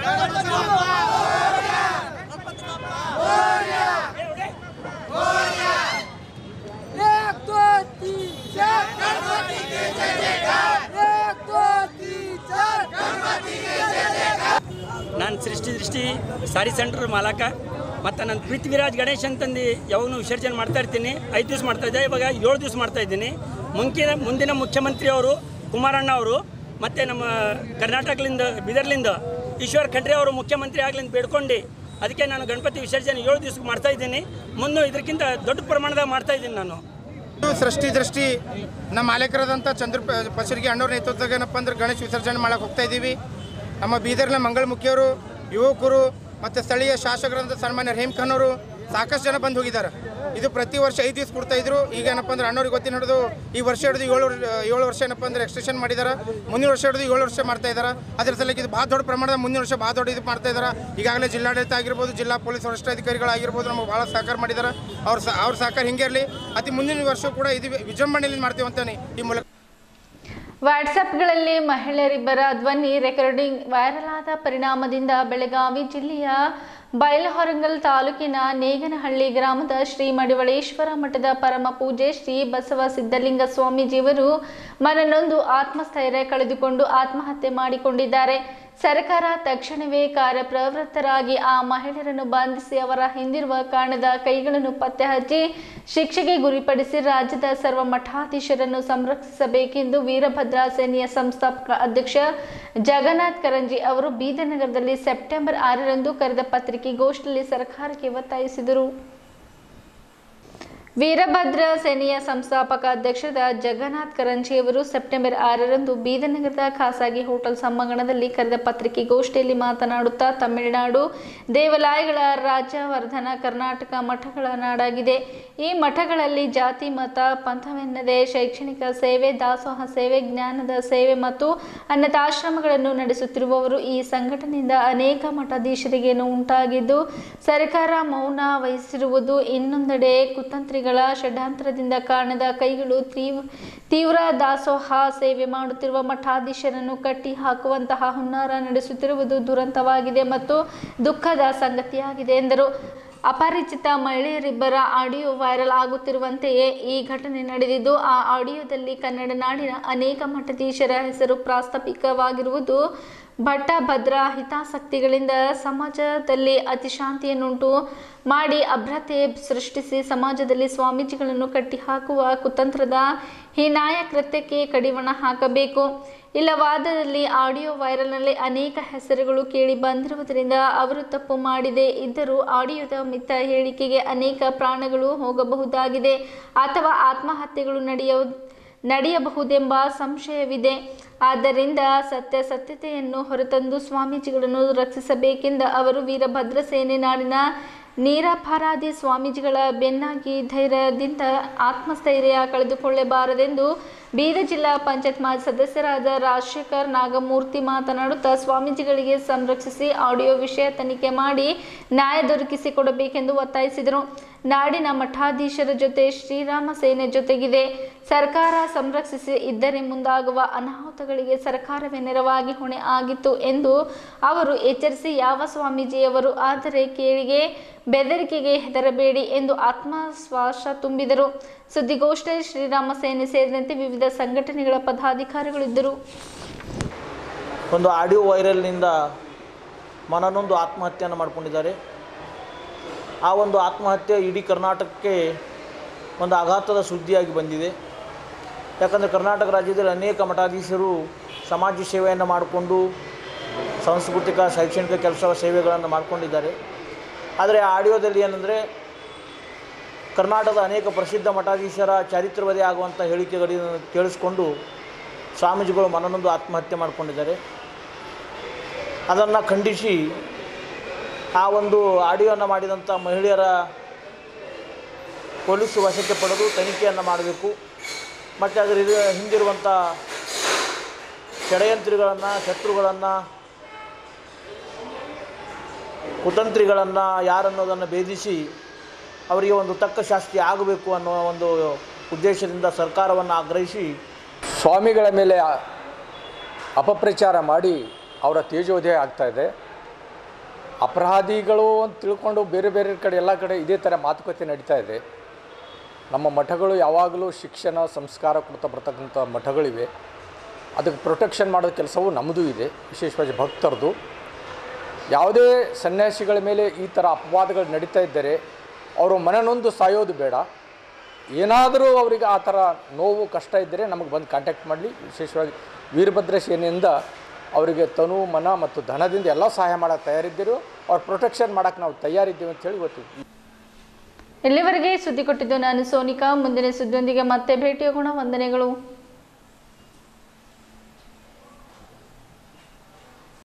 ನಾನು ಸೃಷ್ಟಿ ದೃಷ್ಟಿ ಸಾರಿ ಸೆಂಟರ್ ಮಾಲಕ ಮತ್ತು ನಾನು ಪೃಥ್ವಿರಾಜ್ ಗಣೇಶ್ ಅಂತಂದು ಯಾವಾಗಲೂ ವಿಸರ್ಜನೆ ಮಾಡ್ತಾ ಇರ್ತೀನಿ ಐದು ದಿವಸ ಮಾಡ್ತಾ ಇದ್ದೆ ಇವಾಗ ಏಳು ದಿವಸ ಮಾಡ್ತಾ ಇದ್ದೀನಿ ಮುಂದಿನ ಮುಂದಿನ ಮುಖ್ಯಮಂತ್ರಿ ಅವರು ಕುಮಾರಣ್ಣ ಅವರು ಮತ್ತು ನಮ್ಮ ಕರ್ನಾಟಕದಿಂದ ಬೀದರ್ಲಿಂದ ಈಶ್ವರ್ ಖಂಡ್ರೆ ಅವರು ಮುಖ್ಯಮಂತ್ರಿ ಆಗ್ಲಿಂದ ಬೇಡ್ಕೊಂಡು ಅದಕ್ಕೆ ನಾನು ಗಣಪತಿ ವಿಸರ್ಜನೆ ಏಳು ದಿವಸಕ್ಕೆ ಮಾಡ್ತಾ ಇದ್ದೀನಿ ಮುಂದೆ ಇದಕ್ಕಿಂತ ದೊಡ್ಡ ಪ್ರಮಾಣದಾಗ ಮಾಡ್ತಾ ಇದ್ದೀನಿ ನಾನು ಸೃಷ್ಟಿ ದೃಷ್ಟಿ ನಮ್ಮ ಮಾಲೀಕರಾದಂಥ ಚಂದ್ರ ಪ- ಪಸರಿಗೆ ಅಣ್ಣವ್ರ ನೇತೃತ್ವದಾಗ ಏನಪ್ಪ ಅಂದ್ರೆ ಗಣೇಶ ವಿಸರ್ಜನೆ ಮಾಡಕ್ಕೆ ಹೋಗ್ತಾ ಇದ್ದೀವಿ ನಮ್ಮ ಬೀದರ್ನ ಮಂಗಳಮುಖಿಯವರು ಯುವಕರು ಮತ್ತು ಸ್ಥಳೀಯ ಶಾಸಕರಾದಂಥ ಸನ್ಮಾನ್ಯ ರಹೀಮ್ ಖಾನ್ ಅವರು ಸಾಕಷ್ಟು ಜನ ಬಂದು ಹೋಗಿದ್ದಾರೆ ಇದು ಪ್ರತಿ ವರ್ಷ ಐದು ದಿವಸ ಕೊಡ್ತಾ ಇದ್ರು ಈಗ ಏನಪ್ಪ ಅಂದ್ರೆ ಅಣ್ಣವ್ರಿಗೆ ಗೊತ್ತಿನ ಹಿಡಿದು ಈ ವರ್ಷ ಹಿಡಿದು ಏಳು ವರ್ಷ ಏಳು ವರ್ಷ ಏನಪ್ಪ ಅಂದ್ರೆ ಎಕ್ಸ್ಟೆನ್ಷನ್ ಮಾಡಿದ್ದಾರೆ ಮುಂದಿನ ವರ್ಷ ಹಿಡಿದು ಏಳು ವರ್ಷ ಮಾಡ್ತಾ ಇದ್ದಾರೆ ಅದ್ರ ಸಲಕ್ಕೆ ಇದು ಭಾಳ ದೊಡ್ಡ ಪ್ರಮಾಣದ ಮುಂದಿನ ವರ್ಷ ಭಾಳ ದೊಡ್ಡ ಇದು ಮಾಡ್ತಾ ಇದ್ದಾರೆ ಈಗಾಗಲೇ ಜಿಲ್ಲಾಡಳಿತ ಆಗಿರ್ಬೋದು ಜಿಲ್ಲಾ ಪೊಲೀಸ್ ವರಿಷ್ಠಾಧಿಕಾರಿಗಳಾಗಿರ್ಬೋದು ನಮಗೆ ಭಾಳ ಸಹಕಾರ ಮಾಡಿದ್ದಾರೆ ಅವ್ರ ಸ ಅವ್ರ ಸಹಕಾರ ಹಿಂಗೆ ಇರಲಿ ಅತಿ ಮುಂದಿನ ವರ್ಷ ಕೂಡ ಇದು ವಿಜೃಂಭಣೆಯಲ್ಲಿ ಮಾಡ್ತೀವಿ ಅಂತಾನೆ ಈ ಮೂಲಕ ವಾಟ್ಸಪ್ಗಳಲ್ಲಿ ಮಹಿಳೆಯರಿಬ್ಬರ ಧ್ವನಿ ರೆಕಾರ್ಡಿಂಗ್ ವೈರಲ್ ಆದ ಪರಿಣಾಮದಿಂದ ಬೆಳಗಾವಿ ಜಿಲ್ಲೆಯ ಬೈಲಹೊರಂಗಲ್ ತಾಲೂಕಿನ ನೇಗನಹಳ್ಳಿ ಗ್ರಾಮದ ಶ್ರೀ ಮಡಿವಳೇಶ್ವರ ಮಠದ ಪರಮ ಪೂಜೆ ಶ್ರೀ ಬಸವ ಸಿದ್ಧಲಿಂಗ ಸ್ವಾಮೀಜಿಯವರು ಮನನೊಂದು ಆತ್ಮಸ್ಥೈರ್ಯ ಕಳೆದುಕೊಂಡು ಆತ್ಮಹತ್ಯೆ ಮಾಡಿಕೊಂಡಿದ್ದಾರೆ ಸರ್ಕಾರ ತಕ್ಷಣವೇ ಕಾರ್ಯಪ್ರವೃತ್ತರಾಗಿ ಆ ಮಹಿಳೆಯರನ್ನು ಬಂಧಿಸಿ ಅವರ ಹಿಂದಿರುವ ಕಾರಣದ ಕೈಗಳನ್ನು ಪತ್ತೆ ಹಚ್ಚಿ ಶಿಕ್ಷೆಗೆ ಗುರಿಪಡಿಸಿ ರಾಜ್ಯದ ಸರ್ವ ಮಠಾಧೀಶರನ್ನು ಸಂರಕ್ಷಿಸಬೇಕೆಂದು ವೀರಭದ್ರ ಸೇನೆಯ ಸಂಸ್ಥಾಪಕ ಅಧ್ಯಕ್ಷ ಜಗನ್ನಾಥ್ ಕರಂಜಿ ಅವರು ಬೀದರ್ ನಗರದಲ್ಲಿ ಸೆಪ್ಟೆಂಬರ್ ಆರರಂದು ಕರೆದ ಪತ್ರಿಕೆಗೋಷ್ಠಿಯಲ್ಲಿ ಸರ್ಕಾರಕ್ಕೆ ಒತ್ತಾಯಿಸಿದರು ವೀರಭದ್ರ ಸೇನೆಯ ಸಂಸ್ಥಾಪಕ ಅಧ್ಯಕ್ಷರಾದ ಜಗನ್ನಾಥ್ ಕರಂಜಿಯವರು ಸೆಪ್ಟೆಂಬರ್ ಆರರಂದು ಬೀದರ್ ನಗರದ ಖಾಸಗಿ ಹೋಟೆಲ್ ಸಭಾಂಗಣದಲ್ಲಿ ಕರೆದ ಪತ್ರಿಕೆಗೋಷ್ಠಿಯಲ್ಲಿ ಮಾತನಾಡುತ್ತಾ ತಮಿಳುನಾಡು ದೇವಾಲಯಗಳ ರಾಜ್ಯವರ್ಧನ ಕರ್ನಾಟಕ ಮಠಗಳ ನಾಡಾಗಿದೆ ಈ ಮಠಗಳಲ್ಲಿ ಜಾತಿ ಮತ ಪಂಥವೆನ್ನದೆ ಶೈಕ್ಷಣಿಕ ಸೇವೆ ದಾಸೋಹ ಸೇವೆ ಜ್ಞಾನದ ಸೇವೆ ಮತ್ತು ಅನ್ನದಾಶ್ರಮಗಳನ್ನು ನಡೆಸುತ್ತಿರುವವರು ಈ ಸಂಘಟನೆಯಿಂದ ಅನೇಕ ಮಠಾಧೀಶರಿಗೆ ನೋವು ಉಂಟಾಗಿದ್ದು ಸರ್ಕಾರ ಮೌನ ವಹಿಸಿರುವುದು ಇನ್ನೊಂದೆಡೆ ಕುತಂತ್ರಿಗಳ ಷಡ್ಯಂತ್ರದಿಂದ ಕಾರಣದ ಕೈಗಳು ತೀವ್ರ ತೀವ್ರ ದಾಸೋಹ ಸೇವೆ ಮಾಡುತ್ತಿರುವ ಮಠಾಧೀಶರನ್ನು ಕಟ್ಟಿ ಹಾಕುವಂತಹ ಹುನ್ನಾರ ನಡೆಸುತ್ತಿರುವುದು ದುರಂತವಾಗಿದೆ ಮತ್ತು ದುಃಖದ ಸಂಗತಿಯಾಗಿದೆ ಎಂದರು ಅಪರಿಚಿತ ಮಹಿಳೆಯರಿಬ್ಬರ ಆಡಿಯೋ ವೈರಲ್ ಆಗುತ್ತಿರುವಂತೆಯೇ ಈ ಘಟನೆ ನಡೆದಿದ್ದು ಆ ಆಡಿಯೋದಲ್ಲಿ ಕನ್ನಡ ನಾಡಿನ ಅನೇಕ ಮಠಾಧೀಶರ ಹೆಸರು ಪ್ರಾಸ್ತಾವಿಕವಾಗಿರುವುದು ಭಟ್ಟಭದ್ರ ಹಿತಾಸಕ್ತಿಗಳಿಂದ ಸಮಾಜದಲ್ಲಿ ಅತಿಶಾಂತಿಯನ್ನುಂಟು ಮಾಡಿ ಅಭ್ರತೆ ಸೃಷ್ಟಿಸಿ ಸಮಾಜದಲ್ಲಿ ಸ್ವಾಮೀಜಿಗಳನ್ನು ಕಟ್ಟಿಹಾಕುವ ಕುತಂತ್ರದ ಹೀನಾಯ ಕೃತ್ಯಕ್ಕೆ ಕಡಿವಾಣ ಹಾಕಬೇಕು ಇಲ್ಲವಾದಲ್ಲಿ ಆಡಿಯೋ ವೈರಲ್ನಲ್ಲಿ ಅನೇಕ ಹೆಸರುಗಳು ಕೇಳಿ ಬಂದಿರುವುದರಿಂದ ಅವರು ತಪ್ಪು ಮಾಡಿದೆ ಇದ್ದರೂ ಆಡಿಯೋದ ಮಿತ್ತ ಹೇಳಿಕೆಗೆ ಅನೇಕ ಪ್ರಾಣಗಳು ಹೋಗಬಹುದಾಗಿದೆ ಅಥವಾ ಆತ್ಮಹತ್ಯೆಗಳು ನಡೆಯ ನಡೆಯಬಹುದೆಂಬ ಸಂಶಯವಿದೆ ಆದ್ದರಿಂದ ಸತ್ಯಾಸತ್ಯತೆಯನ್ನು ಹೊರತಂದು ಸ್ವಾಮೀಜಿಗಳನ್ನು ರಕ್ಷಿಸಬೇಕೆಂದ ಅವರು ವೀರಭದ್ರ ಸೇನೆ ನಾಡಿನ ನಿರಪರಾಧಿ ಸ್ವಾಮೀಜಿಗಳ ಬೆನ್ನಾಗಿ ಧೈರ್ಯದಿಂದ ಆತ್ಮಸ್ಥೈರ್ಯ ಕಳೆದುಕೊಳ್ಳಬಾರದೆಂದು ಬೀದರ್ ಜಿಲ್ಲಾ ಪಂಚಾಯತ್ ಮಾಜಿ ಸದಸ್ಯರಾದ ರಾಜಶೇಖರ್ ನಾಗಮೂರ್ತಿ ಮಾತನಾಡುತ್ತಾ ಸ್ವಾಮೀಜಿಗಳಿಗೆ ಸಂರಕ್ಷಿಸಿ ಆಡಿಯೋ ವಿಷಯ ತನಿಖೆ ಮಾಡಿ ನ್ಯಾಯ ದೊರಕಿಸಿಕೊಡಬೇಕೆಂದು ಒತ್ತಾಯಿಸಿದರು ನಾಡಿನ ಮಠಾಧೀಶರ ಜೊತೆ ಶ್ರೀರಾಮ ಸೇನೆ ಜೊತೆಗಿದೆ ಸರ್ಕಾರ ಸಂರಕ್ಷಿಸಿ ಇದ್ದರೆ ಮುಂದಾಗುವ ಅನಾಹುತಗಳಿಗೆ ಸರ್ಕಾರವೇ ನೆರವಾಗಿ ಹೊಣೆ ಆಗಿತ್ತು ಎಂದು ಅವರು ಎಚ್ಚರಿಸಿ ಯಾವ ಸ್ವಾಮೀಜಿಯವರು ಆದರೆ ಕೇಳಿಗೆ ಬೆದರಿಕೆಗೆ ಹೆದರಬೇಡಿ ಎಂದು ಆತ್ಮಶ್ವಾಸ ತುಂಬಿದರು ಸುದ್ದಿಗೋಷ್ಠಿಯಲ್ಲಿ ಶ್ರೀರಾಮ ಸೇನೆ ಸೇರಿದಂತೆ ವಿವಿಧ ಸಂಘಟನೆಗಳ ಪದಾಧಿಕಾರಿಗಳಿದ್ದರು ಒಂದು ಆಡಿಯೋ ವೈರಲ್ನಿಂದ ಮನನೊಂದು ಆತ್ಮಹತ್ಯೆಯನ್ನು ಮಾಡಿಕೊಂಡಿದ್ದಾರೆ ಆ ಒಂದು ಆತ್ಮಹತ್ಯೆ ಇಡೀ ಕರ್ನಾಟಕಕ್ಕೆ ಒಂದು ಆಘಾತದ ಸುದ್ದಿಯಾಗಿ ಬಂದಿದೆ ಯಾಕಂದರೆ ಕರ್ನಾಟಕ ರಾಜ್ಯದಲ್ಲಿ ಅನೇಕ ಮಠಾಧೀಶರು ಸಮಾಜ ಸೇವೆಯನ್ನು ಮಾಡಿಕೊಂಡು ಸಾಂಸ್ಕೃತಿಕ ಶೈಕ್ಷಣಿಕ ಕೆಲಸ ಸೇವೆಗಳನ್ನು ಮಾಡಿಕೊಂಡಿದ್ದಾರೆ ಆದರೆ ಆ ಆಡಿಯೋದಲ್ಲಿ ಏನಂದರೆ ಕರ್ನಾಟಕದ ಅನೇಕ ಪ್ರಸಿದ್ಧ ಮಠಾಧೀಶರ ಚಾರಿತ್ರವದೇ ಆಗುವಂಥ ಹೇಳಿಕೆಗಳನ್ನು ಕೇಳಿಸ್ಕೊಂಡು ಸ್ವಾಮೀಜಿಗಳು ಮನನೊಂದು ಆತ್ಮಹತ್ಯೆ ಮಾಡಿಕೊಂಡಿದ್ದಾರೆ ಅದನ್ನು ಖಂಡಿಸಿ ಆ ಒಂದು ಆಡಿಯೋನ ಮಾಡಿದಂಥ ಮಹಿಳೆಯರ ಪೊಲೀಸ್ ವಶಕ್ಕೆ ಪಡೆದು ತನಿಖೆಯನ್ನು ಮಾಡಬೇಕು ಮತ್ತು ಅದರ ಹಿರಿ- ಹಿಂದಿರುವಂಥ ಷಡ್ಯಂತ್ರಿಗಳನ್ನು ಶತ್ರುಗಳನ್ನು ಕುತಂತ್ರಿಗಳನ್ನು ಯಾರನ್ನೋದನ್ನು ಭೇದಿಸಿ ಅವರಿಗೆ ಒಂದು ತಕ್ಕ ಶಾಸ್ತಿ ಆಗಬೇಕು ಅನ್ನೋ ಒಂದು ಉದ್ದೇಶದಿಂದ ಸರ್ಕಾರವನ್ನು ಆಗ್ರಹಿಸಿ ಸ್ವಾಮಿಗಳ ಮೇಲೆ ಅ- ಅಪಪ್ರಚಾರ ಮಾಡಿ ಅವರ ತೇಜೋದಯ ಆಗ್ತಾ ಇದೆ ಅಪರಾಧಿಗಳು ಅಂತ ತಿಳ್ಕೊಂಡು ಬೇರೆ ಬೇರೆ ಕಡೆ ಎಲ್ಲ ಕಡೆ ಇದೇ ಥರ ಮಾತುಕತೆ ನಡೀತಾ ಇದೆ ನಮ್ಮ ಮಠಗಳು ಯಾವಾಗಲೂ ಶಿಕ್ಷಣ ಸಂಸ್ಕಾರ ಕೊಡ್ತಾ ಬರ್ತಕ್ಕಂಥ ಮಠಗಳಿವೆ ಅದಕ್ಕೆ ಪ್ರೊಟೆಕ್ಷನ್ ಮಾಡೋ ಕೆಲಸವೂ ನಮ್ಮದು ಇದೆ ವಿಶೇಷವಾಗಿ ಭಕ್ತರದು ಯಾವುದೇ ಸನ್ಯಾಸಿಗಳ ಮೇಲೆ ಈ ಥರ ಅಪವಾದಗಳು ನಡೀತಾ ಇದ್ದರೆ ಅವರು ಮನನೊಂದು ಸಾಯೋದು ಬೇಡ ಏನಾದರೂ ಅವರಿಗೆ ಆ ಥರ ನೋವು ಕಷ್ಟ ಇದ್ದರೆ ನಮಗೆ ಬಂದು ಕಾಂಟ್ಯಾಕ್ಟ್ ಮಾಡಲಿ ವಿಶೇಷವಾಗಿ ವೀರಭದ್ರ ಸೇನೆಯಿಂದ ಅವರಿಗೆ ತನು ಮನ ಮತ್ತು ಧನದಿಂದ ಎಲ್ಲ ಸಹಾಯ ಮಾಡೋಕ್ಕೆ ತಯಾರಿದ್ದೀರೋ ಅವ್ರ ಪ್ರೊಟೆಕ್ಷನ್ ಮಾಡೋಕ್ಕೆ ನಾವು ತಯಾರಿದ್ದೀವಿ ಅಂತೇಳಿ ಇವತ್ತು ಇಲ್ಲಿವರೆಗೆ ಸುದ್ದಿ ಕೊಟ್ಟಿದ್ದು ನಾನು ಸೋನಿಕಾ ಮುಂದಿನ ಸುದ್ದಿಯೊಂದಿಗೆ ಮತ್ತೆ ಭೇಟಿಯಾಗೋಣ ವಂದನೆಗಳು